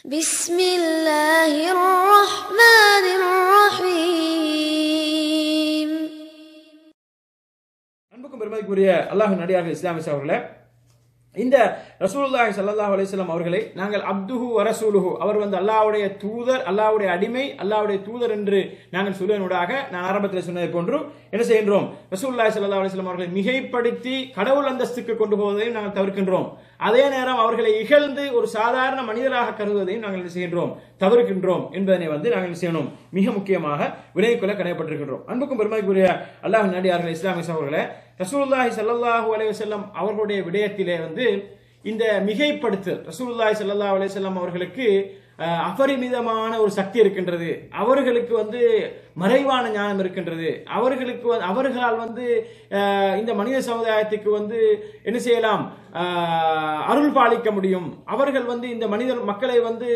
بسم الله الرحمن الرحيم அன்புக்கும் பெருமதிக்குரிய அல்லாஹ் நடிகார்கள் இஸ்லாமிஸ் அவர்களே இந்த ரசூலுல்லாஹி ஸல்லல்லாஹு அலைஹி வஸல்லம் அவர்களை நாங்கள் அப்துஹு வரசூலுஹு அவர் வந்து அல்லாஹ்வுடைய தூதர் அல்லாஹ்வுடைய அடிமை அல்லாஹ்வுடைய தூதர் என்று நாங்கள் சொல்லுவதனூடாக நான் ஆரம்பத்தில் சொன்னதை போன்று என்ன செய்கின்றோம் ரசூலுல்லாஹி ஸல்லல்லாஹு அலைஹி வஸல்லம் அவர்களை மிகைப்படுத்தி கடவுள் அந்தஸ்துக்கு கொண்டு போவதையும் நாங்கள் தவிர்க்கின்றோம் அதே நேரம் அவர்களை இகழ்ந்து ஒரு சாதாரண மனிதராக கருதுவதையும் நாங்கள் என்ன செய்கின்றோம் தவிர்க்கின்றோம் என்பதனை வந்து நாங்கள் என்ன செய்யணும் மிக முக்கியமாக விலகிக் கொள்ள கடமைப்பட்டிருக்கின்றோம் அன்புக்கும் பெருமைக்குரிய அல்லாஹ் நடிகார்கள் இஸ்லாமிய அவர்களே ரசூலுல்லாஹி ஸல்லல்லாஹு அலைஹி வஸல்லம் அவர்களுடைய விடயத்திலே வந்து இந்த மிகைப்படுத்தல் ரசூலுல்லாஹி ஸல்லல்லாஹு அலைஹி வஸல்லம் அவர்களுக்கு அஹ், அபரிமிதமான ஒரு சக்தி இருக்கின்றது அவர்களுக்கு வந்து மறைவான ஞானம் இருக்கின்றது அவர்களுக்கு வந்து- அவர்களால் வந்து அஹ், இந்த மனித சமுதாயத்துக்கு வந்து என்ன செய்யலாம் அஹ், அருள் பாலிக்க முடியும் அவர்கள் வந்து இந்த மனிதர் மக்களை வந்து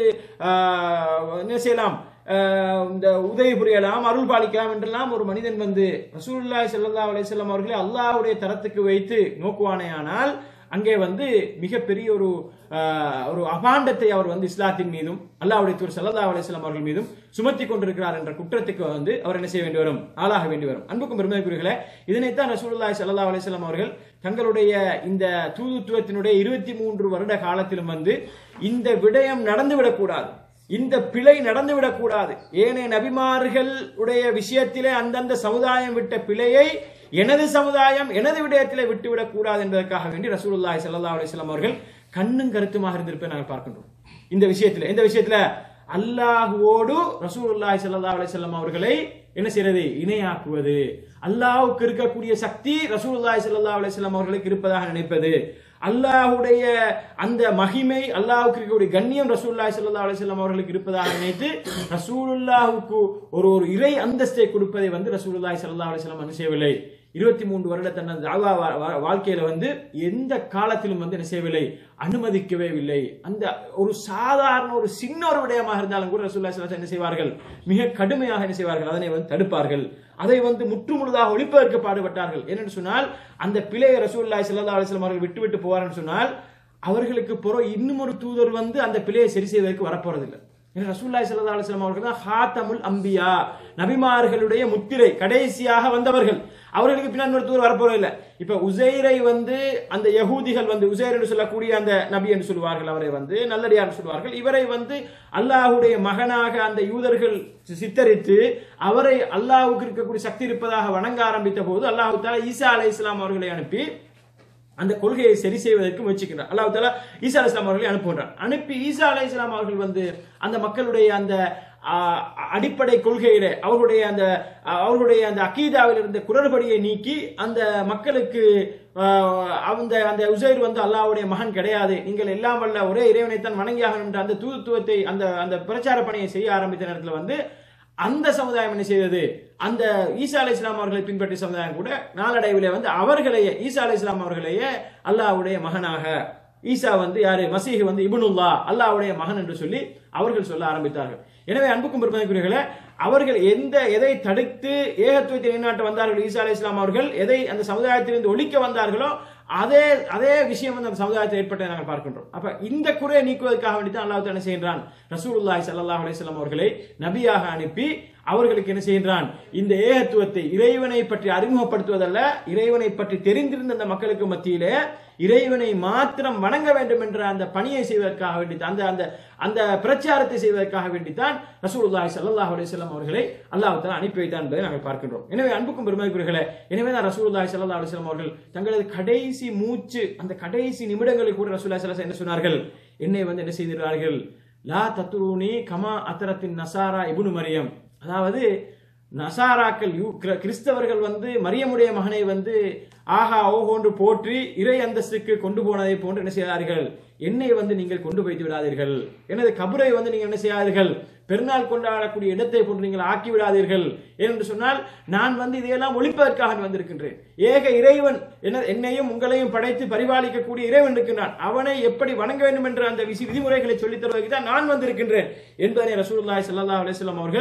அஹ், என்ன செய்யலாம் அஹ், இந்த உதவி புரியலாம் அருள் பாலிக்கலாம் என்றெல்லாம் ஒரு மனிதன் வந்து ரசூலுல்லாஹி ஸல்லல்லாஹு அலைஹி வஸல்லம் அவர்களை அல்லாஹ்வுடைய தரத்துக்கு வைத்து நோக்குவானேயானால் அங்கே வந்து மிகப்பெரிய ஒரு அஹ், ஒரு அபாண்டத்தை அவர் வந்து இஸ்லாத்தின் மீதும் அல்லாஹ்வுடைய தூர் ஸல்லல்லாஹு அலைஹி வஸல்லம் அவர்கள் மீதும் சுமத்தி கொண்டிருக்கிறார் என்ற குற்றத்துக்கு வந்து அவர் என்ன செய்ய வேண்டி வரும் ஆளாக வேண்டி வரும் அன்புக்கும் பெருமைக்குரியர்களே இதனைத்தான் ரசூலுல்லாஹி ஸல்லல்லாஹு அலைஹி வஸல்லம் அவர்கள் தங்களுடைய இந்த தூதுத்துவத்தினுடைய இருபத்தி மூன்று வருட காலத்திலும் வந்து இந்த விடயம் நடந்துவிடக்கூடாது இந்த பிழை நடந்துவிடக் கூடாது ஏனைய நபிமார்கள் உடைய விஷயத்திலே அந்தந்த சமுதாயம் விட்ட பிழையை எனது சமுதாயம் எனது விடயத்திலே விட்டுவிடக் கூடாது என்பதற்காக வேண்டி ரசூலுல்லாஹி ஸல்லல்லாஹு அலைஹி வஸல்லம் அவர்கள் கண்ணும் கருத்துமாக இருந்திருப்பதை நாங்கள் பார்க்கின்றோம் இந்த விஷயத்துல இந்த விஷயத்துல அல்லாஹுவோடு ரசூலுல்லாஹி ஸல்லல்லாஹு அலைஹி வஸல்லம் அவர்களை என்ன செய்யறது இணையாக்குவது அல்லாஹ்வுக்கு இருக்கக்கூடிய சக்தி ரசூலுல்லாஹி ஸல்லல்லாஹு அலைஹி வஸல்லம் அவர்களுக்கு இருப்பதாக நினைப்பது அல்லாஹ்வுடைய அந்த மகிமை அல்லாஹ்வுக்கு இருக்கக்கூடிய கண்ணியம் ரசூலுல்லாஹி ஸல்லல்லாஹு அலைஹி வஸல்லம் அவர்களுக்கு இருப்பதாக நினைத்து ரசூலுல்லாஹுக்கு ஒரு ஒரு இறை அந்தஸ்தை கொடுப்பதை வந்து ரசூலுல்லாஹி ஸல்லல்லாஹு அலைஹி வஸல்லம் என்ன செய்யவில்லை இருபத்தி மூன்று வருட தனது தாவா வா- வா- வாழ்க்கையில வந்து எந்த காலத்திலும் வந்து என்ன செய்யவில்லை அனுமதிக்கவே இல்லை அந்த ஒரு சாதாரண ஒரு சின்ன ஒரு விடயமாக இருந்தாலும் கூட ரசூலுல்லாஹி ஸல்லல்லாஹு அலைஹி வஸல்லம் என்ன செய்வார்கள் மிக கடுமையாக என்ன செய்வார்கள் அதனை வந்து தடுப்பார்கள் அதை வந்து முற்றுமுழுதாக ஒழிப்பதற்கு பாடுபட்டார்கள் என்னென்னு சொன்னால் அந்த பிழையை ரசூலுல்லாஹி ஸல்லல்லாஹு அலைஹி வஸல்லம் அவர்கள் விட்டு விட்டு போவார்னு சொன்னால் அவர்களுக்கு பிறகு இன்னும் ஒரு தூதர் வந்து அந்த பிழையை சரி செய்வதற்கு வரப்போறதில்லை ஏன்னா ரசூலுல்லாஹி ஸல்லல்லாஹு அலைஹி வஸல்லம் அவர்கள் தான் ஹாத்தமுல் அம்பியா நபிமார்களுடைய முத்திரை கடைசியாக வந்தவர்கள் அவர்களுக்கு பின்னாடி ஒரு தூதர் வரப்போறதில்லை இப்ப உசைரை வந்து அந்த யகூதிகள் வந்து உசைர் என்று சொல்லக்கூடிய அந்த நபி என்று சொல்வார்கள் அவரை வந்து நல்லடியார் என்று சொல்வார்கள் இவரை வந்து அல்லாஹ்வுடைய மகனாக அந்த யூதர்கள் சித்தரித்து அவரை அல்லாஹ்வுக்கு இருக்கக்கூடிய சக்தி இருப்பதாக வணங்க ஆரம்பித்த போது அல்லாஹு தாலா ஈசா அலை இஸ்லாம் அவர்களை அனுப்பி அந்த கொள்கையை சரி செய்வதற்கு முயற்சிக்கின்றார் அல்லாஹ் தாலா ஈசா அலி இஸ்லாம் அவர்களை அனுப்புகின்றார் அனுப்பி ஈசா அலை இஸ்லாம் அவர்கள் வந்து அந்த மக்களுடைய அந்த ஆ, அடிப்படை கொள்கையிலே அவர்களுடைய அந்த ஆ, அவர்களுடைய அந்த அக்கீதாவில் இருந்த குரல்படியை நீக்கி அந்த மக்களுக்கு ஆ, அந்த அந்த உசைர் வந்து அல்லாஹ்வுடைய மகன் கிடையாது நீங்கள் எல்லாம் வல்ல ஒரே இறைவனைத்தான் வணங்கியாகணும் என்ற அந்த தூதுத்துவத்தை அந்த அந்த பிரச்சார பணியை செய்ய ஆரம்பித்த நேரத்தில் வந்து அந்த சமுதாயம் என்ன செய்தது அந்த ஈசா அலை இஸ்லாம் அவர்களை பின்பற்றிய சமுதாயம் கூட நாளடைவிலே வந்து அவர்களையே ஈசா அலை இஸ்லாம் அவர்களையே அல்லாஹ்வுடைய மகனாக ஈசா வந்து யாரு மசீஹ் வந்து இப்னுல்லா அல்லாஹ்வுடைய மகன் என்று சொல்லி அவர்கள் சொல்ல ஆரம்பித்தார்கள் எனவே அன்புக்கும் பெருமதிக்குரியர்களே அவர்கள் எந்த எதை தடுத்து ஏகத்துவத்தை நிலைநாட்ட வந்தார்கள் ஈசா அலை இஸ்லாம் அவர்கள் எதை அந்த சமுதாயத்திலிருந்து ஒழிக்க வந்தார்களோ அதே அதே விஷயம் வந்து அந்த சமுதாயத்தில் ஏற்பட்டதை நாங்கள் பார்க்கின்றோம் அப்ப இந்த குறையை நீக்குவதற்காக வேண்டி தான் அல்லாஹ் என்ன செய்கின்றான் ரசூலுல்லாஹி ஸல்லல்லாஹு அலைஹி வஸல்லம் அவர்களை நபியாக அனுப்பி அவர்களுக்கு என்ன செய்கின்றான் இந்த ஏகத்துவத்தை இறைவனை பற்றி அறிமுகப்படுத்துவதல்ல இறைவனை பற்றி தெரிந்திருந்த அந்த மக்களுக்கு மத்தியிலே இறைவனை மாத்திரம் வணங்க வேண்டும் என்ற அந்த பணியை செய்வதற்காக வேண்டி அந்த அந்த அந்த பிரச்சாரத்தை செய்வதற்காக வேண்டித்தான் ரசூலுல்லாஹி ஸல்லல்லாஹு அலைஹி வஸல்லம் அவர்களை அல்லாஹ் தஆலா அனுப்பி வைத்தான் என்பதை நாங்கள் பார்க்கின்றோம் எனவே அன்புக்கும் பெருமதிக்குரியர்களே எனவே தான் ரசூலுல்லாஹி ஸல்லல்லாஹு அலைஹி வஸல்லம் அவர்கள் தங்களது கடைசி மூச்சு அந்த கடைசி நிமிடங்களில் கூட ரசூலுல்லாஹி ஸல்லல்லாஹு அலைஹி வஸல்லம் என்ன சொன்னார்கள் என்னை வந்து என்ன செய்திருக்கிறார்கள் லா தத்ரூனி கமா அத்தரத்தின் நசாரா இப்னு மரியம் அதாவது நசாராக்கள் யூ- கிற- கிறிஸ்தவர்கள் வந்து மரியமுடைய மகனை வந்து ஆஹா ஓஹோன்று போற்றி இறை அந்தஸ்துக்கு கொண்டு போனதை போன்று என்ன செய்தார்கள் என்னை வந்து நீங்கள் கொண்டு வைத்து விடாதீர்கள் எனது கபரை வந்து நீங்கள் என்ன செய்யாதீர்கள் பெருநாள் கொண்டாடக்கூடிய இடத்தை போன்று நீங்கள் ஆக்கி விடாதீர்கள் என்று சொன்னால் நான் வந்து இதையெல்லாம் ஒழிப்பதற்காக வந்திருக்கின்றேன் ஏக இறைவன் என்ன என்னையும் உங்களையும் படைத்து பரிபாலிக்கக்கூடிய இறைவன் இருக்கின்றான் அவனை எப்படி வணங்க வேண்டும் என்ற அந்த விசி விதிமுறைகளை சொல்லித் தருவதற்கு தான் நான் வந்திருக்கின்றேன் என்பதனை ரசூலுல்லாஹி ஸல்லல்லாஹு அலைஹி வஸல்லம் அவர்கள்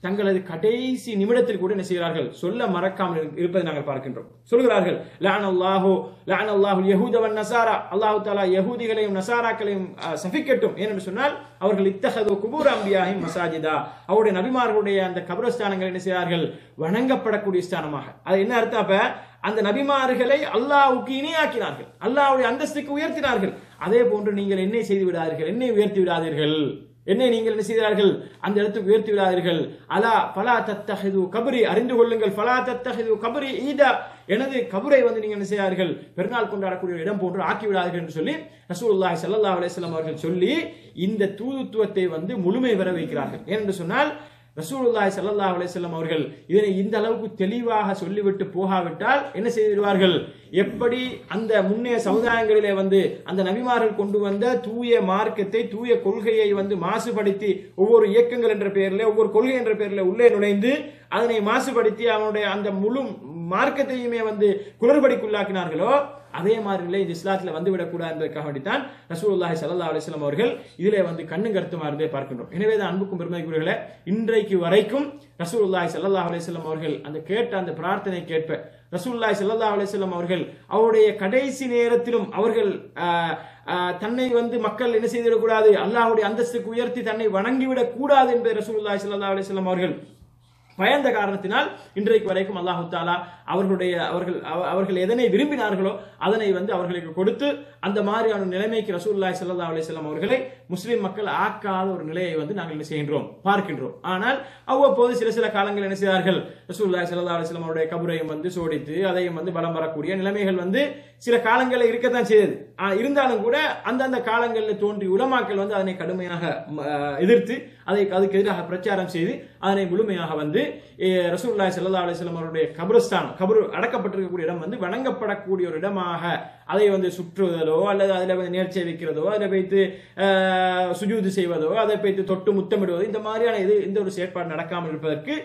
தங்களது கடைசி நிமிடத்தில் கூட என்ன செய்கிறார்கள் சொல்ல மறக்காமல் இரு- இருப்பதை நாங்கள் பார்க்கின்றோம் சொல்கிறார்கள் லான் அல்லாஹு லான் அல்லாஹு யஹூதவன் நசாரா அல்லாஹு தாலா யஹூதிகளையும் நசாராக்களையும் அஹ், சபிக்கட்டும் ஏனென்று சொன்னால் அவர்கள் இத்தகது குபூர் அம்பியாஹிம் மசாஜிதா அவருடைய நபிமார்களுடைய அந்த கபரஸ்தானங்கள் என்ன செய்கிறார்கள் வணங்கப்படக்கூடிய ஸ்தானமாக அது என்ன அர்த்தம் அப்ப அந்த நபிமார்களை அல்லாஹ்வுக்கு இணையாக்கினார்கள் அல்லாஹ்வுடைய அந்தஸ்துக்கு உயர்த்தினார்கள் அதே போன்று நீங்கள் என்னை செய்து விடாதீர்கள் என்னை உயர்த்தி விடாதீர்கள் என்னை நீங்கள் என்ன செய்கிறார்கள் அந்த இடத்துக்கு உயர்த்தி விடாதீர்கள் அலா பலா தத்தஹிது கபரி அறிந்து கொள்ளுங்கள் பலா தத்தஹிது கபரி ஈதா எனது கபரை வந்து நீங்கள் என்ன செய்யார்கள் பெருநாள் கொண்டாடக்கூடிய இடம் போன்று ஆக்கி விடாதீர்கள் என்று சொல்லி ரசூலுல்லாஹி ஸல்லல்லாஹு அலைஹி வஸல்லம் அவர்கள் சொல்லி இந்த தூதுத்துவத்தை வந்து முழுமை பெற வைக்கிறார்கள் ஏனென்று சொன்னால் ரசூலுல்லாஹி ஸல்லல்லாஹு அலைஹி வஸல்லம் அவர்கள் இதனை இந்த அளவுக்கு தெளிவாக சொல்லிவிட்டு போகாவிட்டால் என்ன செய்திருவார்கள் எப்படி அந்த முன்னைய சமுதாயங்களிலே வந்து அந்த நபிமார்கள் கொண்டு வந்த தூய மார்க்கத்தை தூய கொள்கையை வந்து மாசுபடுத்தி ஒவ்வொரு இயக்கங்கள் என்ற பெயரில் ஒவ்வொரு கொள்கை என்ற பெயரில் உள்ளே நுழைந்து அதனை மாசுபடுத்தி அவனுடைய அந்த முழு மார்க்கத்தையுமே வந்து குளறுபடிக்குள்ளாக்கினார்களோ அதே மாதிரி இல்லை இது இஸ்லாத்துல வந்துவிடக் கூடாது என்பதற்காக வேண்டித்தான் ரசூலுல்லாஹி ஸல்லல்லாஹு அலைஹி வஸல்லம் அவர்கள் இதிலே வந்து கண்ணும் கருத்துமா இருந்தே பார்க்கின்றோம் எனவே தான் அன்புக்கும் பெருமைக்குரியவர்களே இன்றைக்கு வரைக்கும் ரசூலுல்லாஹி ஸல்லல்லாஹு அலைஹி வஸல்லம் அவர்கள் அந்த கேட்ட அந்த பிரார்த்தனை கேட்ப ரசூலுல்லாஹி ஸல்லல்லாஹு அலைஹி வஸல்லம் அவர்கள் அவருடைய கடைசி நேரத்திலும் அவர்கள் ஆஹ், ஆஹ், தன்னை வந்து மக்கள் என்ன செய்திடக்கூடாது அல்லாஹ்வுடைய அந்தஸ்துக்கு உயர்த்தி தன்னை வணங்கிவிடக் கூடாது என்பதை ரசூலுல்லாஹி ஸல்லல்லாஹு அலைஹி வஸல்லம் அவர்கள் பயந்த காரணத்தினால் இன்றைக்கு வரைக்கும் அல்லாஹு தாலா அவர்களுடைய அவர்கள் அவ- அவர்கள் எதனை விரும்பினார்களோ அதனை வந்து அவர்களுக்கு கொடுத்து அந்த மாதிரியான நிலைமைக்கு ரசூலுல்லாஹி ஸல்லல்லாஹு அலைஹி வஸல்லம் அவர்களை முஸ்லிம் மக்கள் ஆக்காத ஒரு நிலையை வந்து நாங்கள் என்ன செய்கின்றோம் பார்க்கின்றோம் ஆனால் அவ்வப்போது சில சில காலங்கள் என்ன செய்தார்கள் ரசூலுல்லாஹி ஸல்லல்லாஹு அலைஹி வஸல்லம் அவருடைய கபரையும் வந்து சோடித்து அதையும் வந்து பலம் வரக்கூடிய நிலைமைகள் வந்து சில காலங்களில் இருக்கத்தான் செய்தது ஆ, இருந்தாலும் கூட அந்தந்த காலங்களில் தோன்றிய உலமாக்கள் வந்து அதனை கடுமையாக ம, எதிர்த்து அதை அதுக்கு எதிராக பிரச்சாரம் செய்து அதனை முழுமையாக வந்து எ, ரசூலுல்லாஹி ஸல்லல்லாஹு அலைஹி வஸல்லம் அவருடைய கபரஸ்தானம் கபரு அடக்கப்பட்டிருக்கக்கூடிய இடம் வந்து வணங்கப்படக்கூடிய ஒரு இடமாக அதை வந்து சுற்றுவதோ அல்லது அதில் வந்து நேர்ச்சை வைக்கிறதோ அதில் வைத்து அஹ், சுஜூது செய்வதோ அதை வைத்து தொட்டு முத்தமிடுவதோ இந்த மாதிரியான இது இந்த ஒரு செயற்பாடு நடக்காமல் இருப்பதற்கு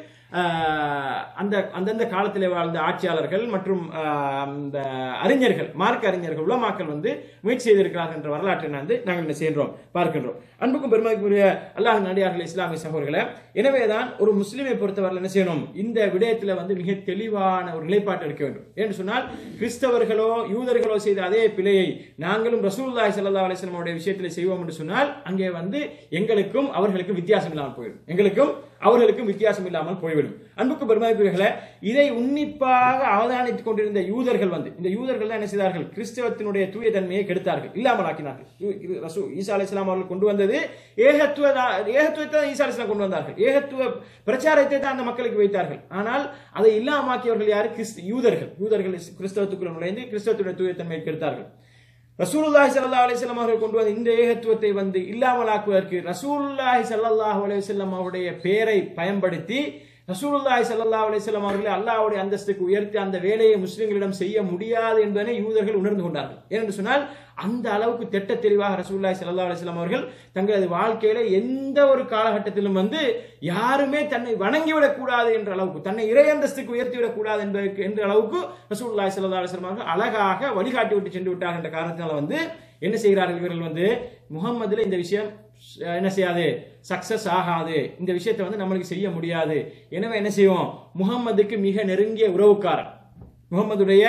அஹ், அந்த அந்தந்த காலத்திலே வாழ்ந்த ஆட்சியாளர்கள் மற்றும் அஹ், அந்த அறிஞர்கள் மார்க்க அறிஞர்கள் உலமாக்கள் வந்து முயற்சி செய்திருக்கிறார்கள் என்ற வரலாற்றை நான் வந்து நாங்கள் என்ன செய்கின்றோம் பார்க்கின்றோம் அன்புக்கும் பெருமைக்குரிய அல்லாஹ் நடிகார்கள் இஸ்லாமிய சகோதரர்களே எனவேதான் ஒரு முஸ்லிமை பொறுத்தவரை என்ன செய்யணும் இந்த விடயத்தில் வந்து மிக தெளிவான ஒரு நிலைப்பாட்டு இருக்க வேண்டும் என்று சொன்னால் கிறிஸ்தவர்களோ யூதர்களோ செய்த அதே பிழையை நாங்களும் ரசூலுல்லாஹி ஸல்லல்லாஹு அலைஹி வஸல்லம் உடைய விஷயத்தில் செய்வோம் என்று சொன்னால் அங்கே வந்து எங்களுக்கும் அவர்களுக்கும் வித்தியாசம் இல்லாமல் போய்விடும் எங்களுக்கும் அவர்களுக்கும் வித்தியாசம் இல்லாமல் போய்விடும் அன்புக்கு பெருமாக்குரியர்களே இதை உன்னிப்பாக அவதானித்துக் கொண்டிருந்த யூதர்கள் வந்து இந்த யூதர்கள் தான் என்ன செய்தார்கள் கிறிஸ்தவத்தினுடைய தூய தன்மையை கெடுத்தார்கள் இல்லாமல் ஆக்கினார்கள் யூ- இது ரசூ ஈசா அலைஹிஸ்ஸலாம் அவர்கள் கொண்டு வந்தது ஏகத்துவ ஏகத்துவத்தை தான் ஈசா அலைஹிஸ்ஸலாம் கொண்டு வந்தார்கள் ஏகத்துவ பிரச்சாரத்தை தான் அந்த மக்களுக்கு வைத்தார்கள் ஆனால் அதை இல்லாமாக்கியவர்கள் யாரு கிறிஸ்து யூதர்கள் யூதர்கள் கிறிஸ்தவத்துக்குள்ள நுழைந்து கிறிஸ்தவத்துடைய தூய தன்மையை கெடுத்தார்கள் ரசூலுல்லாஹி ஸல்லல்லாஹு அலைஹி வஸல்லம் அவர்கள் கொண்டு வந்த இந்த ஏகத்துவத்தை வந்து இல்லாமலாக்குவதற்கு ரசூலுல்லாஹி ஸல்லல்லாஹு அலைஹி வஸல்லம் அவருடைய பெயரை பயன்படுத்தி ரசூலுல்லாஹி ஸல்லல்லாஹு அலைஹி வஸல்லம் அவர்களை அல்லாஹ்வுடைய அந்தஸ்துக்கு உயர்த்தி அந்த வேலையை முஸ்லிம்களிடம் செய்ய முடியாது என்பதை யூதர்கள் உணர்ந்து கொண்டார்கள் ஏனென்று சொன்னால் அந்த அளவுக்கு திட்ட தெளிவாக ரசூலுல்லாஹி ஸல்லல்லாஹு அலைஹி வஸல்லம் அவர்கள் தங்களது வாழ்க்கையில எந்த ஒரு காலகட்டத்திலும் வந்து யாருமே தன்னை வணங்கிவிடக் கூடாது என்ற அளவுக்கு தன்னை இறை அந்தஸ்துக்கு உயர்த்திவிடக் கூடாது என்பதற்கு என்ற அளவுக்கு ரசூலுல்லாஹி ஸல்லல்லாஹு அலைஹி வஸல்லம் அவர்கள் அழகாக வழிகாட்டி விட்டு சென்று விட்டார்கள் என்ற காரணத்தினால வந்து என்ன செய்கிறார்கள் இவர்கள் வந்து முகம்மதுல இந்த விஷயம் அஹ், என்ன செய்யாது சக்சஸ் ஆகாது இந்த விஷயத்தை வந்து நம்மளுக்கு செய்ய முடியாது எனவே என்ன செய்வோம் முகம்மதுக்கு மிக நெருங்கிய உறவுக்காரன் முகம்மதுடைய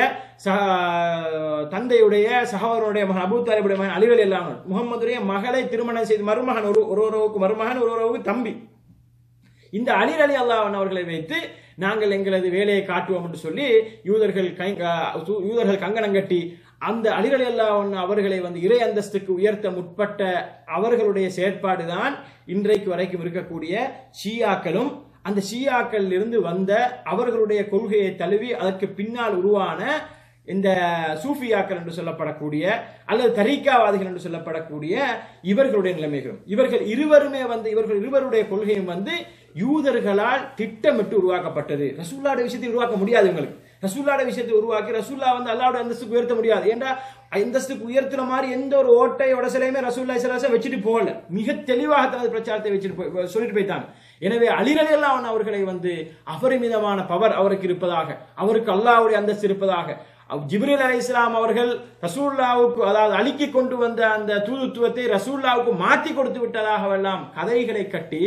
சக- தந்தையுடைய சகோதரனுடைய மகன் அபூ தாலிபுடைய மகன் அலிவல் இல்லாமல் முகம்மதுடைய மகளை திருமணம் செய்து மருமகன் ஒரு ஒரு உறவுக்கு மருமகன் ஒரு உறவுக்கு தம்பி இந்த அலிர் அலி அல்லாஹ் அவர்களை வைத்து நாங்கள் எங்களது வேலையை காட்டுவோம் என்று சொல்லி யூதர்கள் கை க- யூதர்கள் கங்கணம் கட்டி அந்த அலிர் அலி அல்லாஹ் அவர்களை வந்து இறை அந்தஸ்துக்கு உயர்த்த முற்பட்ட அவர்களுடைய செயற்பாடு தான் இன்றைக்கு வரைக்கும் இருக்கக்கூடிய ஷியாக்களும் அந்த ஷியாக்கள் இருந்து வந்த அவர்களுடைய கொள்கையை தழுவி அதற்கு பின்னால் உருவான இந்த சூஃபியாக்கள் என்று சொல்லப்படக்கூடிய அல்லது தரீக்காவாதிகள் என்று சொல்லப்படக்கூடிய இவர்களுடைய நிலைமைகளும் இவர்கள் இருவருமே வந்து இவர்கள் இருவருடைய கொள்கையும் வந்து யூதர்களால் திட்டமிட்டு உருவாக்கப்பட்டது ரசூல்லாவுடைய விஷயத்தை உருவாக்க முடியாது இவங்களுக்கு ரசூல்லாவுடைய விஷயத்தை உருவாக்கி ரசூல்லா வந்து அல்லாவுடைய அந்தஸ்துக்கு உயர்த்த முடியாது ஏன்டா அந்தஸ்துக்கு உயர்த்துற மாதிரி எந்த ஒரு ஓட்டை உடசலையுமே ரசூல்லா இஸ்லாசம் வச்சுட்டு போகல மிக தெளிவாக தனது பிரச்சாரத்தை வச்சுட்டு போய் சொல்லிட்டு போயிட்டாங்க எனவே அலிரலியல்லான் அவர்களை வந்து அபரிமிதமான பவர் அவருக்கு இருப்பதாக அவருக்கு அல்லாஹ்வுடைய அந்தஸ்து இருப்பதாக அவ் ஜிப்ரீல் அலை இஸ்லாம் அவர்கள் ரசூல்லாவுக்கு அதாவது அலிக்கு கொண்டு வந்த அந்த தூதுத்துவத்தை ரசூல்லாவுக்கு மாற்றி கொடுத்து விட்டதாகவெல்லாம் கதைகளை கட்டி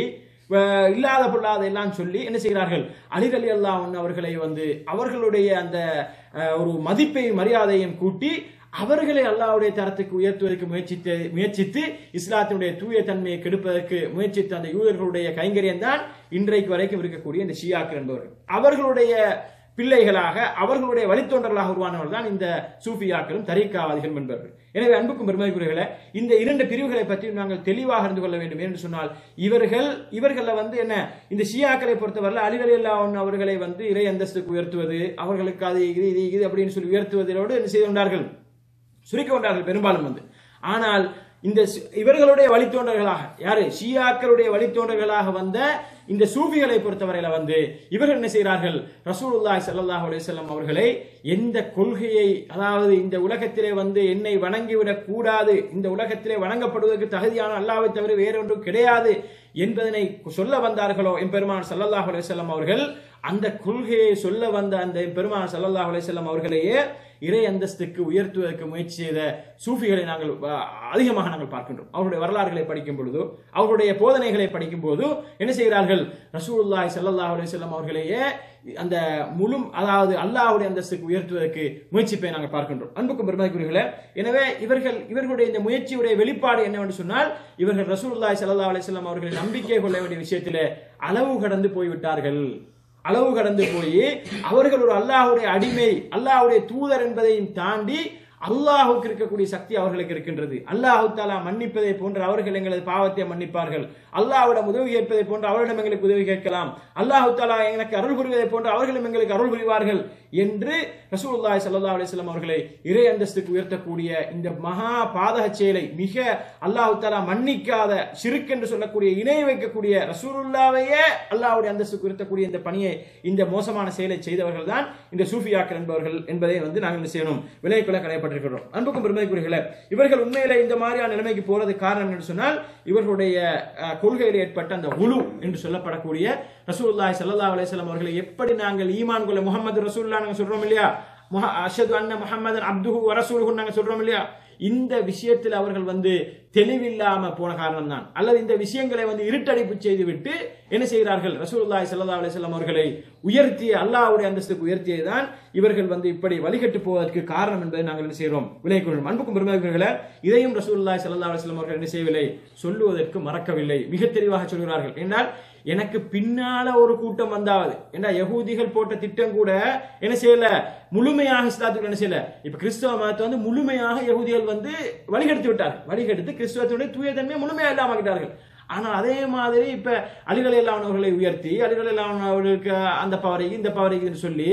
அஹ், இல்லாத பொல்லாத எல்லாம் சொல்லி என்ன செய்கிறார்கள் அலிரலி அல்லாஹ் அவர்களை வந்து அவர்களுடைய அந்த அஹ், ஒரு மதிப்பையும் மரியாதையும் கூட்டி அவர்களை அல்லாஹ்வுடைய தரத்துக்கு உயர்த்துவதற்கு முயற்சித்து முயற்சித்து இஸ்லாத்தினுடைய தூய தன்மையை கெடுப்பதற்கு முயற்சித்த அந்த யூதர்களுடைய கைங்கரியம் தான் இன்றைக்கு வரைக்கும் இருக்கக்கூடிய இந்த ஷியாக்கள் என்பவர்கள் அவர்களுடைய பிள்ளைகளாக அவர்களுடைய வழித்தோன்றர்களாக உருவானவர்கள் தான் இந்த சூஃபியாக்களும் தரீக்காவாதிகளும் என்பவர்கள் எனவே அன்புக்கும் பெருமைக்குரியவர்களே இந்த இரண்டு பிரிவுகளை பற்றி நாங்கள் தெளிவாக அறிந்து கொள்ள வேண்டும் என்று சொன்னால் இவர்கள் இவர்கள வந்து என்ன இந்த ஷியாக்களை பொறுத்தவரை அலிவலி அல்லாஹ் அவர்களை வந்து இறை அந்தஸ்துக்கு உயர்த்துவது அவர்களுக்கு அது இது இது இது அப்படின்னு சொல்லி உயர்த்துவதோடு என்ன செய்து கொண்டார்கள் சுருக்கி கொண்டார்கள் பெரும்பாலும் வந்து ஆனால் இந்த சி- இவர்களுடைய வழித்தோன்றர்களாக யாரு ஷியாக்களுடைய வழித்தோன்றர்களாக வந்த இந்த சூஃபிகளை பொறுத்தவரையில வந்து இவர்கள் என்ன செய்கிறார்கள் ரசூலுல்லாஹி ஸல்லல்லாஹு அலைஹி வஸல்லம் அவர்களை எந்த கொள்கையை அதாவது இந்த உலகத்திலே வந்து என்னை வணங்கிவிடக் கூடாது இந்த உலகத்திலே வணங்கப்படுவதற்கு தகுதியான அல்லாஹ்வை தவிர வேறொன்றும் கிடையாது என்பதனை சொல்ல வந்தார்களோ எம்பெருமான் ஸல்லல்லாஹு அலைஹி வஸல்லம் அவர்கள் அந்த கொள்கையை சொல்ல வந்த அந்த பெருமான் ஸல்லல்லாஹு அலைஹி வஸல்லம் அவர்களையே இறை அந்தஸ்துக்கு உயர்த்துவதற்கு முயற்சி செய்த சூஃபிகளை நாங்கள் அஹ், அதிகமாக நாங்கள் பார்க்கின்றோம் அவருடைய வரலாறுகளை படிக்கும் பொழுது அவருடைய போதனைகளை படிக்கும் போது என்ன செய்கிறார்கள் ரசூலுல்லாஹி ஸல்லல்லாஹு அலைஹி வஸல்லம் அவர்களையே அந்த முழு அதாவது அல்லாஹ்வுடைய அந்தஸ்துக்கு உயர்த்துவதற்கு முயற்சிப்பை நாங்கள் பார்க்கின்றோம் அன்புக்கும் பெருமதிக்குரியர்களே எனவே இவர்கள் இவர்களுடைய இந்த முயற்சியுடைய வெளிப்பாடு என்னவென்று சொன்னால் இவர்கள் ரசூலுல்லாஹி ஸல்லல்லாஹு அலைஹி வஸல்லம் அவர்களை நம்பிக்கை கொள்ள வேண்டிய விஷயத்திலே அளவு கடந்து போய்விட்டார்கள் அளவு கடந்து போய் அவர்கள் ஒரு அல்லாஹ்வுடைய அடிமை அல்லாஹ்வுடைய தூதர் என்பதையும் தாண்டி அல்லாஹுக்கு இருக்கக்கூடிய சக்தி அவர்களுக்கு இருக்கின்றது அல்லாஹு தாலா மன்னிப்பதை போன்று அவர்கள் எங்களது பாவத்தை மன்னிப்பார்கள் அல்லாஹ்விடம் உதவி கேட்பதை போன்று அவரிடம் எங்களுக்கு உதவி கேட்கலாம் அல்லாஹு தாலா எனக்கு அருள் புரிவதை போன்று அவர்களும் எங்களுக்கு அருள் புரிவார்கள் என்று ரசூலுல்லாஹி ஸல்லல்லாஹு அலைஹி வஸல்லம் அவர்களை இறை அந்தஸ்துக்கு உயர்த்தக்கூடிய இந்த மகா பாதக செயலை மிக அல்லாஹு தாலா மன்னிக்காத ஷிர்க் என்று சொல்லக்கூடிய இணை வைக்கக்கூடிய ரசூலுல்லாவையே அல்லாஹ்வுடைய அந்தஸ்துக்கு உயர்த்தக்கூடிய இந்த பணியை இந்த மோசமான செயலை செய்தவர்கள் தான் இந்த சூஃபியாக்கள் என்பவர்கள் என்பதை வந்து நாங்கள் என்ன செய்யணும் விலைக்குள்ள கடையப்பட்டிருக்கிறோம் அன்புக்கும் பெருமைக்குரியர்களே இவர்கள் உண்மையில இந்த மாதிரியான நிலைமைக்கு போறது காரணம் என்று சொன்னால் இவர்களுடைய அஹ், கொள்கையில் ஏற்பட்ட அந்த உலு என்று சொல்லப்படக்கூடிய ரசூலுல்லாஹி ஸல்லல்லாஹு அலைஹி வஸல்லம் அவர்களை எப்படி நாங்கள் ஈமான் கொள்ள முகமது ரசூலுல்லாஹ் நாங்க சொல்றோம் இல்லையா முஹ- அஷ்ஹது அன்ன முஹம்மதன் அப்துஹு வ ரசூலுஹு நாங்க சொல்றோம் இல்லையா இந்த விஷயத்தில் அவர்கள் வந்து தெளிவில்லாம போன காரணம் தான் அல்லது இந்த விஷயங்களை வந்து இருட்டடிப்பு செய்துவிட்டு என்ன செய்கிறார்கள் ரசூலுல்லாஹி ஸல்லல்லாஹு அலைஹி வஸல்லம் அவர்களை உயர்த்திய அல்லாஹ்வுடைய அந்தஸ்துக்கு உயர்த்தியதுதான் இவர்கள் வந்து இப்படி வழிகட்டு போவதற்கு காரணம் என்பதை நாங்கள் என்ன செய்கிறோம் விலை கொள்ளும் அன்புக்கும் பெருமதிகளே இதையும் ரசூலுல்லாஹி ஸல்லல்லாஹு அலைஹி வஸல்லம் அவர்கள் என்ன செய்யவில்லை சொல்லுவதற்கு மறக்கவில்லை மிக தெளிவாக சொல்கிறார்கள் என்றால் எனக்கு பின்னால ஒரு கூட்டம் வந்தாவது ஏன்னா யகூதிகள் போட்ட திட்டம் கூட என்ன செய்யல முழுமையாக இஸ்லாத்துக்கு என்ன செய்யல இப்ப கிறிஸ்தவ மதத்தை வந்து முழுமையாக யகூதிகள் வந்து வழிகெடுத்து விட்டார்கள் வழிகெடுத்து கிறிஸ்தவத்துடைய தூயத்தன்மையை முழுமையாக இல்லாம ஆக்கிட்டார்கள் ஆனால் அதே மாதிரி இப்ப அலிகள் அவர்களை உயர்த்தி அலிகள் அவர்களுக்கு அந்த பவரை இந்த பவரை சொல்லி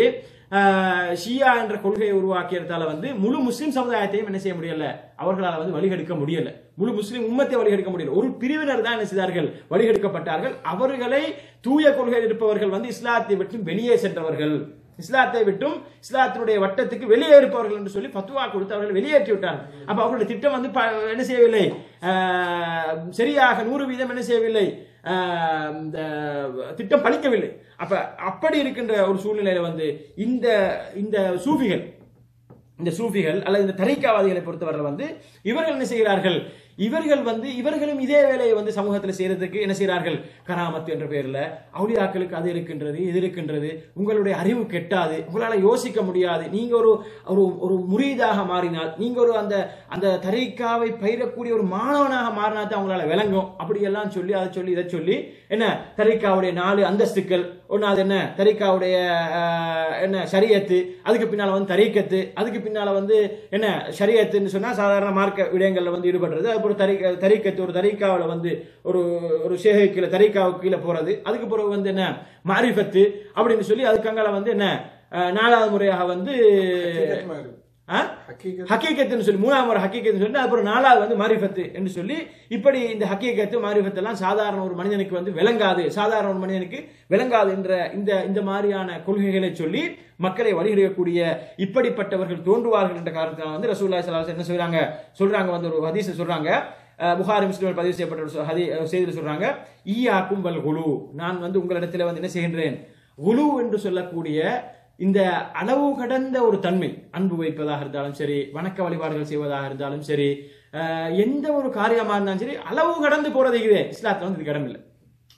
ஆஹ், ஷியா என்ற கொள்கையை உருவாக்கியதால வந்து முழு முஸ்லிம் சமுதாயத்தையும் என்ன செய்ய முடியல அவர்களால் வந்து வழிகெடுக்க முடியல முழு முஸ்லிம் உம்மத்தை வழிகெடுக்க முடியல ஒரு பிரிவினர் தான் என்ன செய்தார்கள் வழிகெடுக்கப்பட்டார்கள் அவர்களை தூய கொள்கையில் இருப்பவர்கள் வந்து இஸ்லாத்தை விட்டு வெளியே சென்றவர்கள் இஸ்லாத்தை விட்டும் இஸ்லாத்தினுடைய வட்டத்துக்கு வெளியே இருப்பவர்கள் என்று சொல்லி பத்துவா கொடுத்து அவர்கள் வெளியேற்றி விட்டார்கள் அப்ப அவர்களுடைய திட்டம் வந்து ப- என்ன செய்யவில்லை ஆஹ், சரியாக நூறு வீதம் என்ன செய்யவில்லை ஆஹ், இந்த திட்டம் பலிக்கவில்லை அப்ப அப்படி இருக்கின்ற ஒரு சூழ்நிலையில வந்து இந்த இந்த சூஃபிகள் இந்த சூஃபிகள் அல்லது இந்த தரிக்காவாதிகளை பொறுத்தவரை வந்து இவர்கள் என்ன செய்கிறார்கள் இவர்கள் வந்து இவர்களும் இதே வேலையை வந்து சமூகத்தில் செய்யறதுக்கு என்ன செய்கிறார்கள் கராமத்து என்ற பெயர்ல அவுளியாக்களுக்கு அது இருக்கின்றது இது இருக்கின்றது உங்களுடைய அறிவு கெட்டாது உங்களால யோசிக்க முடியாது நீங்க ஒரு ஒரு ஒரு முரீதாக மாறினால் நீங்க ஒரு அந்த அந்த தரிக்காவை பயிரக்கூடிய ஒரு மாணவனாக மாறினா தான் உங்களால விளங்கும் அப்படியெல்லாம் சொல்லி அதை சொல்லி இதை சொல்லி என்ன தரிக்காவுடைய நாலு அந்தஸ்துக்கள் ஒன்னாவது என்ன தரிக்காவுடைய ஆஹ், என்ன ஷரியத்து அதுக்கு பின்னால வந்து தரீக்கத்து அதுக்கு பின்னால வந்து என்ன ஷரியத்துன்னு சொன்னா சாதாரண மார்க்க விடயங்கள்ல வந்து ஈடுபடுறது அதுக்கப்புறம் தரிக்க தரீக்கத்து ஒரு தரீக்காவில் வந்து ஒரு ஒரு ஷேகை கீழே தரீக்காவுக்கு கீழே போறது அதுக்கு பிறகு வந்து என்ன மாரிஃபத்து அப்படின்னு சொல்லி அதுக்கங்கால வந்து என்ன ஆஹ், நாலாவது முறையாக வந்து ஆ? ஹக்கீகத்துன்னு சொல்லி மூணாவது முறை ஹக்கீகத்துன்னு சொல்லி அப்புறம் நாலாவது வந்து மாரிஃபத்து என்று சொல்லி இப்படி இந்த ஹக்கீகத்து மாரிஃபத்து எல்லாம் சாதாரண ஒரு மனிதனுக்கு வந்து விளங்காது சாதாரண ஒரு மனிதனுக்கு விளங்காது என்ற இந்த இந்த மாதிரியான கொள்கைகளை சொல்லி மக்களை வழிகிடக்கூடிய இப்படிப்பட்டவர்கள் தோன்றுவார்கள் என்ற காரணத்தினால் வந்து ரசூலுல்லாஹி ஸல்லல்லாஹு அலைஹி வஸல்லம் என்ன சொல்றாங்க சொல்றாங்க வந்து ஒரு ஹதீஸ் சொல்றாங்க அஹ், புகாரி முஸ்லிமில் பதிவு செய்யப்பட்ட ஒரு ஹதி செய்தியில் சொல்றாங்க ஈயாக்கும் வல் குலு நான் வந்து உங்களிடத்தில் வந்து என்ன செய்கின்றேன் குலு என்று சொல்லக்கூடிய இந்த அளவு கடந்த ஒரு தன்மை அன்பு வைப்பதாக இருந்தாலும் சரி வணக்க வழிபாடுகள் செய்வதாக இருந்தாலும் சரி அஹ், எந்த ஒரு காரியமா இருந்தாலும் சரி அளவு கடந்து போறது இதுவே இஸ்லாத்துல வந்து இது இடம் இல்லை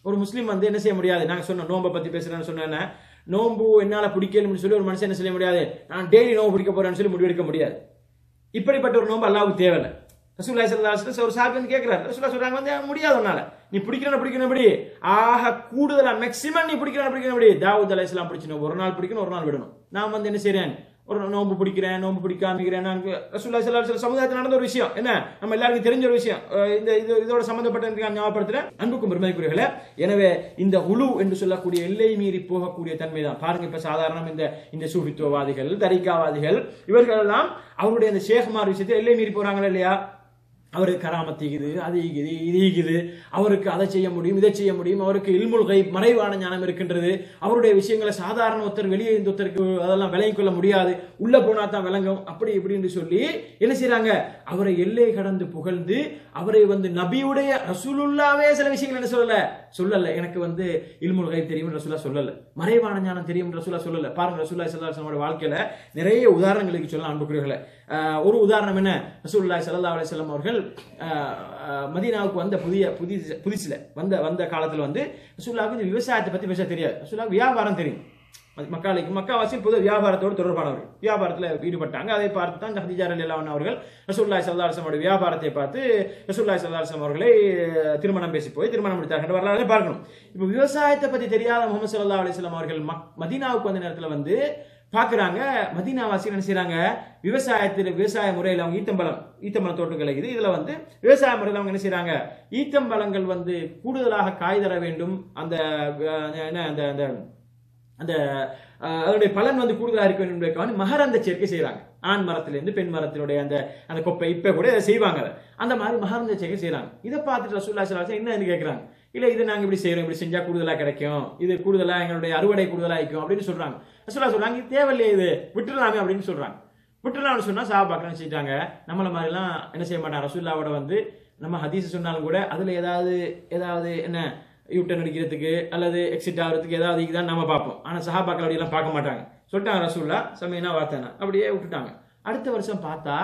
ஒரு முஸ்லீம் வந்து என்ன செய்ய முடியாது நாங்க சொன்ன நோம்பை பத்தி பேசுறேன்னு சொன்னேன்னா நோம்பு என்னால பிடிக்கணும்னு சொல்லி ஒரு மனுஷன் என்ன செய்ய முடியாது நான் டெய்லி நோம்பு பிடிக்க போறேன்னு சொல்லி முடிவெடுக்க முடியாது இப்படிப்பட்ட ஒரு நோம்பு அல்லாவுக்கு தேவையில்லை ரசூல்லா ஸல்லல்லாஹு அலைஹி வஸல்லம் ஒரு சாப்பிட்டு கேட்கிறார் ரசூல்லா சொல்றாங்க வந்து முடியாது உன்னால நீ பிடிக்கணும் பிடிக்கணும் எப்படி ஆக கூடுதலா மேக்ஸிமம் நீ பிடிக்கணும் பிடிக்கணும் எப்படி தாவூத் அலைஹிஸ்ஸலாம் பிடிச்சணும் ஒரு நாள் பிடிக்கணும் ஒரு நாள் விடணும் நான் வந்து என்ன செய்றேன் ஒரு நோம்பு பிடிக்கிறேன் நோம்பு பிடிக்காமிக்கிறேன் நான் ரசூல்லா ஸல்லல்லாஹு அலைஹி வஸல்லம் சமுதாயத்தில் நடந்த ஒரு விஷயம் என்ன நம்ம எல்லாருக்கும் தெரிஞ்ச ஒரு விஷயம் அஹ் இந்த இது இதோட சம்பந்தப்பட்ட நான் ஞாபகப்படுத்துறேன் அன்புக்கும் பெருமைக்குரியர்களே எனவே இந்த உலு என்று சொல்லக்கூடிய எல்லை மீறி போகக்கூடிய தன்மை தான் பாருங்க இப்ப சாதாரண இந்த இந்த சூஃபித்துவவாதிகள் தரிகாவாதிகள் இவர்கள் எல்லாம் அவருடைய அந்த ஷேக்மார் விஷயத்தை எல்லை மீறி போறாங்களா இல்லையா அவருக்கு கராமத் ஈகுது அது ஈகுது இது ஈகுது அவருக்கு அதை செய்ய முடியும் இதை செய்ய முடியும் அவருக்கு இல்முல் கை மறைவான ஞானம் இருக்கின்றது அவருடைய விஷயங்களை சாதாரண ஒருத்தர் வெளியே இருந்த ஒருத்தருக்கு அதெல்லாம் விளங்கிக் கொள்ள முடியாது உள்ள போனா தான் விளங்கும் அப்படி இப்படின்னு சொல்லி என்ன செய்றாங்க அவரை எல்லை கடந்து புகழ்ந்து அவரை வந்து நபியுடைய ரசூலுல்லாவே சில விஷயங்கள் என்ன சொல்லல சொல்லல எனக்கு வந்து இல்முல் கை தெரியும் ரசூலா சொல்லல மறைவான ஞானம் தெரியும் ரசூலா சொல்லல பாருங்க ரசூல்லா ஸல்லல்லாஹு வாழ்க்கையில நிறைய உதாரணங்களுக்கு சொல்லலாம் அன்புக்குரியவர்களே ஆஹ் ஒரு உதாரணம் என்ன ரசூலுல்லாஹி ஸல்லல்லாஹு அலைஹி வஸல்லம் அவர்கள் ஆஹ் ஆஹ் மதீனாவுக்கு வந்த புதிய புதி புதுசுல வந்த வந்த காலத்துல வந்து ரசூலுல்லாஹுக்கு இந்த விவசாயத்தை பத்தி பேச தெரியாது ரசூலுல்லாஹ் வியாபாரம் தெரியும் ம- மக்காலைக்கு மக்காவாசி பொது வியாபாரத்தோடு தொடர்பானவர்கள் வியாபாரத்தில் ஈடுபட்டாங்க அதை பார்த்து தான் ஹதீஜா ரலியல்லாஹு அவர்கள் ரசூலுல்லாஹி ஸல்லல்லாஹு அலைஹி வஸல்லம் வியாபாரத்தை பார்த்து ரசூலுல்லாஹி ஸல்லல்லாஹு அலைஹி வஸல்லம் அவர்களை அஹ், திருமணம் பேசி போய் திருமணம் முடித்தார்கள் வரலாறு பார்க்கணும் இப்போ விவசாயத்தை பத்தி தெரியாத முகமது ஸல்லல்லாஹு அலைஹி வஸல்லம் அவர்கள் மக்- மதீனாவுக்கு வந்த நேரத்துல வந்து பார்க்கறாங்க மதீனாவாசிகள் என்ன செய்றாங்க விவசாயத்தில் விவசாய முறையில் அவங்க ஈத்தம்பழம் ஈத்தம்பழம் தோட்டங்கள் இது இதுல வந்து விவசாய முறையில் அவங்க என்ன செய்றாங்க ஈத்தம்பழங்கள் வந்து கூடுதலாக காய் தர வேண்டும் அந்த அஹ், என்ன அந்த அந்த அந்த அஹ், அதனுடைய பலன் வந்து கூடுதலா இருக்க வேண்டும் என்பதற்காக மகரந்த சேர்க்கை செய்றாங்க ஆண் மரத்திலிருந்து பெண் மரத்தினுடைய அந்த அந்த கொப்பை இப்ப கூட இதை செய்வாங்க அதை. அந்த மாதிரி மகரந்த சேர்க்கை செய்றாங்க இதை பார்த்துட்டு ரசூல்லா ஸல்லல்லாஹு அலைஹி வஸல்லம் என்ன கேட்கறாங்க இல்ல இது நாங்க இப்படி செய்யறோம் இப்படி செஞ்சா கூடுதலா கிடைக்கும் இது கூடுதலா எங்களுடைய அறுவடை கூடுதலா இருக்கும் அப்படின்னு சொல்றாங்க ரசூல்லா சொல்றாங்க இது தேவையில்லையே இது விட்டுறலாமே அப்படின்னு சொல்றாங்க விட்டுறலாம்னு சொன்னா சாபாக்கள் நினைச்சிட்டாங்க நம்மள மாதிரிலாம் என்ன செய்ய மாட்டாங்க ரசூல்லாவோட வந்து நம்ம ஹதீஸ் சொன்னாலும் கூட அதுல ஏதாவது ஏதாவது என்ன யூட்டன் அடிக்கிறதுக்கு அல்லது எக்ஸிட் ஆகிறதுக்கு ஏதாவது இதுதான் நம்ம பார்ப்போம் ஆனா சஹாபாக்கள் அப்படியெல்லாம் பார்க்க மாட்டாங்க சொல்லிட்டாங்க ரசூல்லா சமயனா வார்த்தைனா அப்படியே விட்டுட்டாங்க அடுத்த வருஷம் பார்த்தா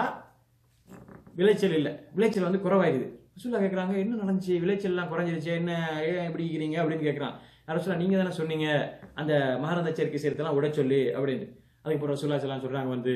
விளைச்சல் இல்லை விளைச்சல் வந்து குறைவாயிருது ரசூல்லா கேட்குறாங்க என்ன நடந்துச்சு விளைச்சல் எல்லாம் குறைஞ்சிருச்சு என்ன ஏன் இப்படி இருக்கிறீங்க அப்படின்னு கேட்குறான் ரசூல்லா நீங்க தானே சொன்னீங்க அந்த மகரந்த சேர்க்கை சேர்த்தெல்லாம் விட சொல்லி அப்படின்னு அதுக்கப்புறம் ரசூல்லா செல்லாம் சொல்றாங்க வந்து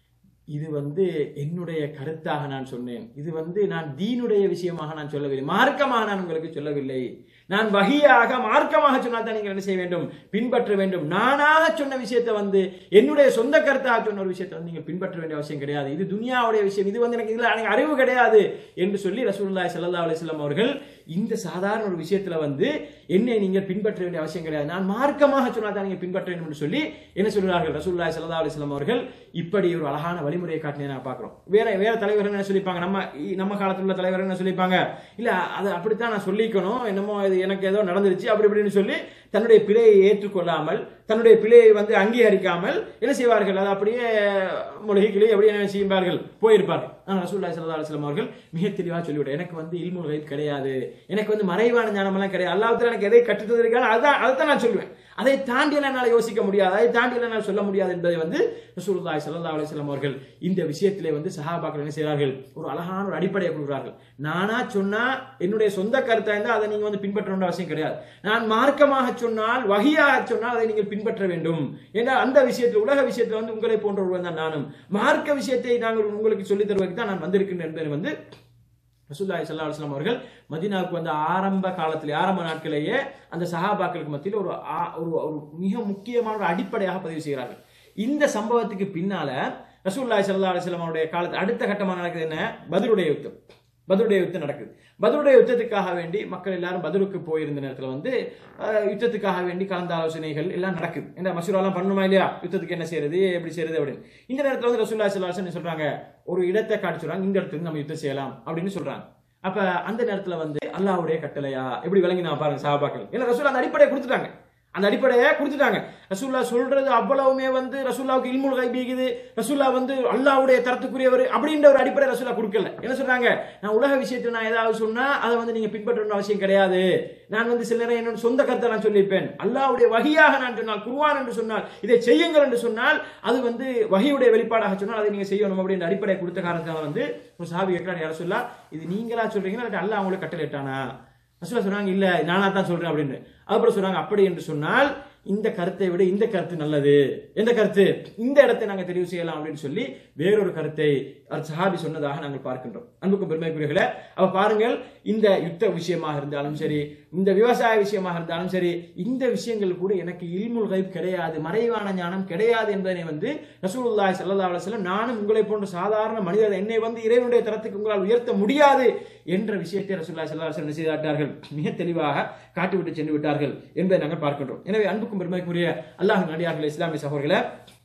இது வந்து என்னுடைய கருத்தாக நான் சொன்னேன் இது வந்து நான் தீனுடைய விஷயமாக நான் சொல்லவில்லை மார்க்கமாக நான் உங்களுக்கு சொல்லவில்லை நான் வகியாக மார்க்கமாக சொன்னால் தான் நீங்கள் என்ன செய்ய வேண்டும் பின்பற்ற வேண்டும் நானாக சொன்ன விஷயத்தை வந்து என்னுடைய சொந்த கருத்தாக சொன்ன ஒரு விஷயத்தை வந்து நீங்கள் பின்பற்ற வேண்டிய அவசியம் கிடையாது இது துனியாவுடைய விஷயம் இது வந்து எனக்கு இதுல எனக்கு அறிவு கிடையாது என்று சொல்லி ரசூலுல்லாஹி ஸல்லல்லாஹு அலைஹி வஸல்லம் அவர்கள் இந்த சாதாரண ஒரு விஷயத்துல வந்து என்னை நீங்கள் பின்பற்ற வேண்டிய அவசியம் கிடையாது நான் மார்க்கமாக சொன்னால் தான் நீங்கள் பின்பற்ற வேண்டும் என்று சொல்லி என்ன சொல்கிறார்கள் ரசூலுல்லாஹி ஸல்லல்லாஹு அலைஹி வஸல்லம் அவர்கள் இப்படி ஒரு அழகான வழிமுறையை காட்டினே நான் பார்க்கிறோம் வேற வேற தலைவர்கள் என்ன சொல்லிப்பாங்க நம்ம இ- நம்ம காலத்துல உள்ள தலைவர்கள் என்ன சொல்லிப்பாங்க இல்ல அது அப்படித்தான் நான் சொல்லிக்கணும் என்னமோ இது எனக்கு ஏதோ நடந்துருச்சு அப்படி இப்படின்னு சொல்லி தன்னுடைய பிழையை ஏற்றுக்கொள்ளாமல் தன்னுடைய பிழையை வந்து அங்கீகரிக்காமல் என்ன செய்வார்கள் அது அப்படியே மொழிகளே எப்படி என்ன செய்வார்கள் போயிருப்பார்கள் ஆனால் ரசூல்லா ஸல்லல்லாஹு அலைஹி வஸல்லம் அவர்கள் மிக தெளிவாக சொல்லிவிட எனக்கு வந்து இல்முல் கைப் கிடையாது எனக்கு வந்து மறைவான ஞானமெல்லாம் கிடையாது அல்லாஹ் எனக்கு எதை கற்றுத்தந்திருக்கானோ அதான் அதைத்தான் நான் சொல்லுவேன் அதை தாண்டி எல்லாம் என்னால் யோசிக்க முடியாது அதை தாண்டி எல்லாம் என்னால் சொல்ல முடியாது என்பதை வந்து ரசூலுல்லாஹி ஸல்லல்லாஹு அலைஹி வஸல்லம் அவர்கள் இந்த விஷயத்திலே வந்து சஹாபாக்கள் என்ன செய்கிறார்கள் ஒரு அழகான ஒரு அடிப்படையை கொடுக்கிறார்கள் நானா சொன்னா என்னுடைய சொந்த கருத்தா இருந்தால் அதை நீங்க வந்து பின்பற்ற வேண்டிய அவசியம் கிடையாது நான் மார்க்கமாக சொன்னால் வகியாக சொன்னால் அதை நீங்கள் பின்பற்ற வேண்டும் ஏன்னா அந்த விஷயத்தில் உலக விஷயத்தில் வந்து உங்களை போன்ற ஒருவன் தான் நானும் மார்க்க விஷயத்தை நாங்கள் உங்களுக்கு சொல்லித் தருவதற்கு தான் நான் வந்திருக்கின்றேன் என்பதை வந்து ரசூல்லாய் சல்லா அலுவலாம் அவர்கள் மதீனாவுக்கு வந்த ஆரம்ப காலத்திலே ஆரம்ப நாட்களிலேயே அந்த சஹாபாக்களுக்கு மத்தியில் ஒரு ஆ- ஒரு ஒரு மிக முக்கியமான ஒரு அடிப்படையாக பதிவு செய்கிறார்கள் இந்த சம்பவத்துக்கு பின்னால ரசூல்லாய் சல்லா அலுவலாம் அவருடைய காலத்து அடுத்த கட்டமாக நடக்குது என்ன பத்ருடைய யுத்தம் பத்ருடைய யுத்தம் நடக்குது பத்ருடைய யுத்தத்துக்காக வேண்டி மக்கள் எல்லாரும் பத்ருக்கு போயிருந்த நேரத்தில் வந்து அஹ், யுத்தத்துக்காக வேண்டி கலந்த ஆலோசனைகள் எல்லாம் நடக்குது என்ன மசூராலாம் பண்ணுமா இல்லையா யுத்தத்துக்கு என்ன செய்யறது எப்படி செய்யறது அப்படின்னு இந்த நேரத்தில் வந்து ரசூல்லா சல்லாஹ் சொல்றாங்க ஒரு இடத்தை காட்டி சொல்றாங்க இந்த இடத்துல இருந்து நம்ம யுத்தம் செய்யலாம் அப்படின்னு சொல்றாங்க அப்ப அந்த நேரத்துல வந்து அல்லாஹ்வுடைய கட்டளையா எப்படி விளங்கி நான் பாருங்க சஹாபாக்கள் ஏன்னா ரசூல் அந்த அடிப்படையை கொடுத்துட்டாங்க அந்த அடிப்படையை கொடுத்துட்டாங்க ரசூல்லா சொல்றது அவ்வளவுமே வந்து ரசூல்லாவுக்கு இல்முல் கைபிக்குது ரசூல்லா வந்து அல்லாஹ்வுடைய தரத்துக்குரியவர் அப்படின்ற ஒரு அடிப்படை ரசூல்லா கொடுக்கல என்ன சொல்றாங்க நான் உலக விஷயத்துல நான் ஏதாவது சொன்னா அதை வந்து நீங்க பின்பற்ற வேண்டிய அவசியம் கிடையாது நான் வந்து சில நேரம் என்னோட சொந்த கருத்தை நான் சொல்லியிருப்பேன் அல்லாஹ்வுடைய வகியாக நான் சொன்னால் குர்ஆன் என்று சொன்னால் இதை செய்யுங்கள் என்று சொன்னால் அது வந்து வகியுடைய வெளிப்பாடாக சொன்னால் அதை நீங்க செய்யணும் அப்படின்ற அடிப்படை கொடுத்த காரணத்தால வந்து ஒரு சாபி கேட்கிறார் யார சொல்லா இது நீங்களா சொல்றீங்களா இல்லாட்டி அல்லாஹ் உங்களுக்கு கட்டளையிட்டானா ரசூலா சொன்னாங்க இல்ல நானா தான் சொல்றேன் அப்படின்னு அதுக்கப்புறம் சொன்னாங்க அப்படி என்று சொன்னால் இந்த கருத்தை விட இந்த கருத்து நல்லது எந்த கருத்து இந்த இடத்தை நாங்க தெரிவு செய்யலாம் அப்படின்னு சொல்லி வேறொரு கருத்தை அவர் சஹாபி சொன்னதாக நாங்கள் பார்க்கின்றோம் அன்புக்கும் பெருமைக்குரியர்களே அவ பாருங்கள் இந்த யுத்த விஷயமாக இருந்தாலும் சரி இந்த விவசாய விஷயமாக இருந்தாலும் சரி இந்த விஷயங்கள் கூட எனக்கு இல்முல் கைப் கிடையாது மறைவான ஞானம் கிடையாது என்பதனை வந்து ரசூலுல்லாஹி ஸல்லல்லாஹு அலைஹி வஸல்லம் நானும் உங்களை போன்ற சாதாரண மனிதர் என்னை வந்து இறைவனுடைய தரத்துக்கு உங்களால் உயர்த்த முடியாது என்ற விஷயத்தை ரசூலுல்லாஹி ஸல்லல்லாஹு அலைஹி வஸல்லம் செய்தார்கள் மிக தெளிவாக காட்டிவிட்டு சென்று விட்டார்கள் என்பதை நாங்கள் பார்க்கின்றோம் எனவே அன்புக்கும் பெருமைக்குரிய அல்லாஹ் நடிகார்கள் இஸ்லாமிய சகோதரர்களை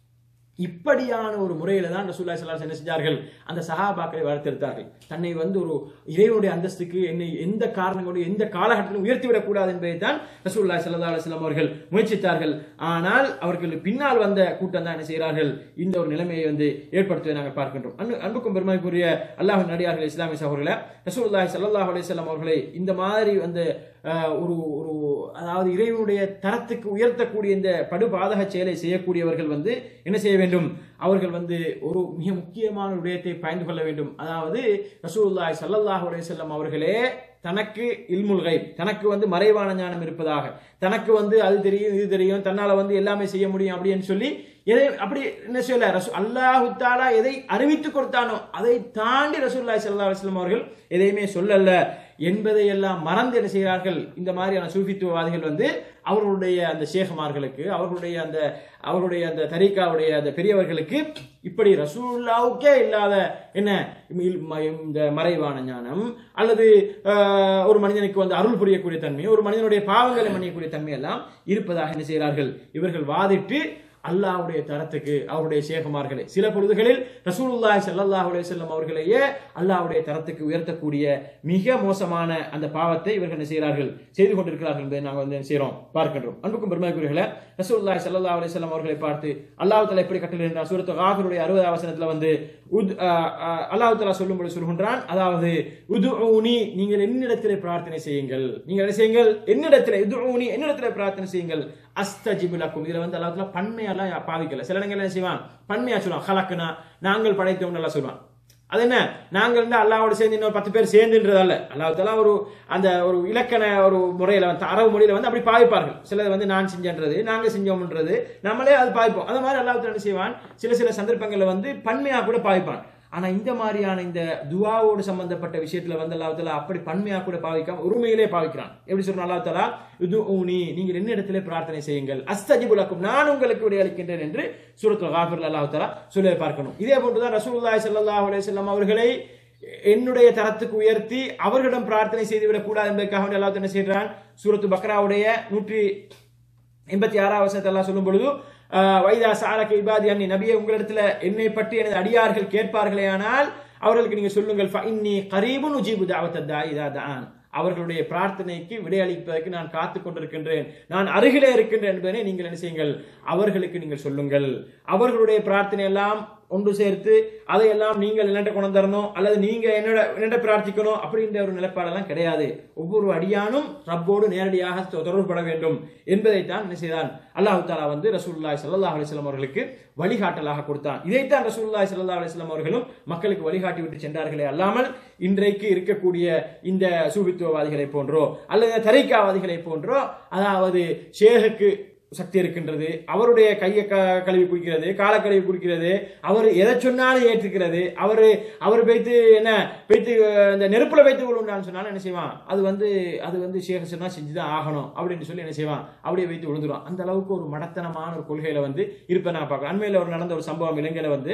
இப்படியான ஒரு முறையில தான் ரசூல்லா ஸல்லல்லாஹு என்ன செஞ்சார்கள் அந்த சஹாபாக்களை வளர்த்தெடுத்தார்கள் தன்னை வந்து ஒரு இறைவனுடைய அந்தஸ்துக்கு என்னை எந்த காரணங்களோடு எந்த காலகட்டத்திலும் உயர்த்திவிடக் கூடாது என்பதை தான் ரசூல்லா ஸல்லல்லாஹு அலைஹி வஸல்லம் அவர்கள் முயற்சித்தார்கள் ஆனால் அவர்கள் பின்னால் வந்த கூட்டம் தான் என்ன செய்கிறார்கள் இந்த ஒரு நிலைமையை வந்து ஏற்படுத்துவதை நாங்கள் பார்க்கின்றோம் அன்பு அன்புக்கும் பெருமைக்குரிய அல்லாஹ் நடிகார்கள் இஸ்லாமிய சகோதரர்களை ரசூலுல்லாஹி ஸல்லல்லாஹு அலைஹி வஸல்லம் அவர்களை இந்த மாதிரி வந்து அஹ், ஒரு ஒரு அதாவது இறைவனுடைய தரத்துக்கு உயர்த்தக்கூடிய இந்த படுபாதக செயலை செய்யக்கூடியவர்கள் வந்து என்ன செய்ய வேண்டும் அவர்கள் வந்து ஒரு மிக முக்கியமான ஒரு விடயத்தை பயந்து கொள்ள வேண்டும் அதாவது ரசூலுல்லாஹி ஸல்லல்லாஹு அலைஹி வஸல்லம் அவர்களே தனக்கு இல்முல் கைப் தனக்கு வந்து மறைவான ஞானம் இருப்பதாக தனக்கு வந்து அது தெரியும் இது தெரியும் தன்னால வந்து எல்லாமே செய்ய முடியும் அப்படின்னு சொல்லி எதை அப்படி என்ன சொல்ல ரசூ அல்லாஹு தாலா எதை அறிவித்து கொடுத்தானோ அதை தாண்டி ரசூலுல்லாஹி ஸல்லல்லாஹு அலைஹி வஸல்லம் அவர்கள் எதையுமே சொல்லல என்பதை எல்லாம் மறந்து என்ன செய்கிறார்கள் இந்த மாதிரியான சூஃபித்துவவாதிகள் வந்து அவர்களுடைய அந்த ஷேഖமார்களுக்கு அவர்களுடைய அந்த அவர்களுடைய அந்த தரீக்காவுடைய அந்த பெரியவர்களுக்கு இப்படி ரசூல்லாவுக்கே இல்லாத என்ன இல்- ம- இந்த மறைவான ஞானம் அல்லது ஆஹ், ஒரு மனிதனுக்கு வந்து அருள் புரியக்கூடிய தன்மை ஒரு மனிதனுடைய பாவங்களை மன்னிக்கக்கூடிய தன்மை எல்லாம் இருப்பதாக என்ன செய்கிறார்கள் இவர்கள் வாதிட்டு அல்லாஹ்வுடைய தரத்துக்கு அவருடைய சேகமார்களை சில பொழுதுகளில் ரசூலுல்லாஹி ஸல்லல்லாஹு அலைஹி வஸல்லம் அவர்களையே அல்லாஹ்வுடைய தரத்துக்கு உயர்த்தக்கூடிய மிக மோசமான அந்த பாவத்தை இவர்கள் என்ன செய்கிறார்கள் செய்து கொண்டிருக்கிறார்கள் என்பதை நாங்கள் வந்து என்ன செய்கிறோம் பார்க்கின்றோம் அன்புக்கும் பெருமைக்குரியர்களே ரசூலுல்லாஹி ஸல்லல்லாஹு அலைஹி வஸல்லம் அவர்களை பார்த்து அல்லாஹ் தஆலா எப்படி கட்டளையிடுறார் சூரத்து காஃபிருடைய 60 வசனத்துல வந்து உத் அஹ், அஹ், அல்லாஹ் தஆலா சொல்லும்போது சொல்கின்றான் அதாவது உதுஊனி நீங்கள் என்னிடத்திலே பிரார்த்தனை செய்யுங்கள் நீங்கள் என்ன செய்யுங்கள் என்னிடத்திலே உதுஊனி என்னிடத்திலே பிரார்த்தனை செய்யுங்கள் அஸ்தஜிபு லக்கும் இதுல வந்து அல்லாஹ் தஆலா பன்மையெல்லாம் பாவிக்கல சில இடங்கள்ல என்ன செய்வான் பன்மையா சொல்லுவான் ஹலக்குனா நாங்கள் படைத்தோம் நல்லா சொல்லுவான் அது என்ன நாங்கள் வந்து அல்லாவோட சேர்ந்து இன்னொரு பத்து பேர் சேர்ந்துன்றதல்ல அல்லாஹ் தஆலா ஒரு அந்த ஒரு இலக்கண ஒரு முறையில வந்து அரபு மொழியில வந்து அப்படி பாவிப்பார்கள் சிலது வந்து நான் செஞ்சன்றது நாங்க செஞ்சோம்ன்றது நம்மளே அது பாவிப்போம் அந்த மாதிரி அல்லாஹ் தஆலா என்ன செய்வான் சில சில சந்தர்ப்பங்கள்ல வந்து பன்மையா கூட பாவிப்பான் ஆனா இந்த மாதிரியான இந்த துவாவோடு சம்பந்தப்பட்ட விஷயத்துல வந்து அல்லாஹ் தஆலா அப்படி பன்மையா கூட பாவிக்காம உரிமையிலே பாவிக்கிறான் எப்படி சொல்றான் அல்லாஹ் தஆலா இது ஊனி நீங்கள் என்ன இடத்திலே பிரார்த்தனை செய்யுங்கள் அஸ்தஜிபு லக்கும் நான் உங்களுக்கு விடையளிக்கின்றேன் என்று சூரத்துல் காஃபிர்ல அல்லாஹ் தஆலா சொல்லி பார்க்கணும் இதே போன்றுதான் ரசூலுல்லாஹி ஸல்லல்லாஹு அலைஹி வஸல்லம் அவர்களை என்னுடைய தரத்துக்கு உயர்த்தி அவர்களிடம் பிரார்த்தனை செய்துவிடக் கூடாது என்பதற்காக வேண்டி அல்லாஹ் என்ன செய்கிறான் சூரத்து பக்ராவுடைய நூற்றி எண்பத்தி ஆறாவது வசனத்தை எல்லாம் சொல்லும் பொழுது ஆஹ், வைதா சாலக இபாதி அன்னி நபியே உங்களிடத்துல என்னை பற்றி எனது அடியார்கள் கேட்பார்களே ஆனால் அவர்களுக்கு நீங்க சொல்லுங்கள் ஃபஇன்னி கரீபுன் உஜீபு தாவத்த தாஇ இதா தஆன் அவர்களுடைய பிரார்த்தனைக்கு விடையளிப்பதற்கு நான் காத்து கொண்டிருக்கின்றேன் நான் அருகிலே இருக்கின்றேன் என்பதனை நீங்கள் என்ன செய்யுங்கள் அவர்களுக்கு நீங்கள் சொல்லுங்கள் அவர்களுடைய பிரார்த்தனை எல்லாம் ஒன்று சேர்த்து அதையெல்லாம் நீங்கள் என்னட்ட கொண்டு தரணும் அல்லது நீங்க என்னோட என்னட்ட பிரார்த்திக்கணும் அப்படின்ற ஒரு நிலைப்பாடெல்லாம் கிடையாது ஒவ்வொரு அடியானும் ரப்போடு நேரடியாக தொ- தொடர்புபட வேண்டும் என்பதைத்தான் என்ன செய்தான் அல்லாஹ் தாலா வந்து ரசூலுல்லாஹி ஸல்லல்லாஹு அலைஹி வஸல்லம் அவர்களுக்கு வழிகாட்டலாக கொடுத்தான் இதைத்தான் ரசூலுல்லாஹி ஸல்லல்லாஹு அலைஹி வஸல்லம் அவர்களும் மக்களுக்கு வழிகாட்டி விட்டு சென்றார்களே அல்லாமல் இன்றைக்கு இருக்கக்கூடிய இந்த சூபித்துவவாதிகளை போன்றோ அல்லது தரிக்காவாதிகளை போன்றோ அதாவது ஷேகுக்கு சக்தி இருக்கின்றது அவருடைய கையை க கழுவி குடிக்கிறது காலை கழுவி குடிக்கிறது அவர் எதை சொன்னாலும் ஏற்றுக்கிறது அவர் அவர் வைத்து என்ன வைத்து அஹ், இந்த நெருப்புல வைத்து விழுந்தான்னு சொன்னாலும் என்ன செய்வான் அது வந்து அது வந்து ஷேக சொன்னா செஞ்சுதான் ஆகணும் அப்படின்னு சொல்லி என்ன செய்வான் அப்படியே வைத்து விழுந்துருவான் அந்த அளவுக்கு ஒரு மடத்தனமான ஒரு கொள்கையில வந்து இருப்ப நான் பார்க்கலாம் அண்மையில் ஒரு நடந்த ஒரு சம்பவம் இலங்கையில வந்து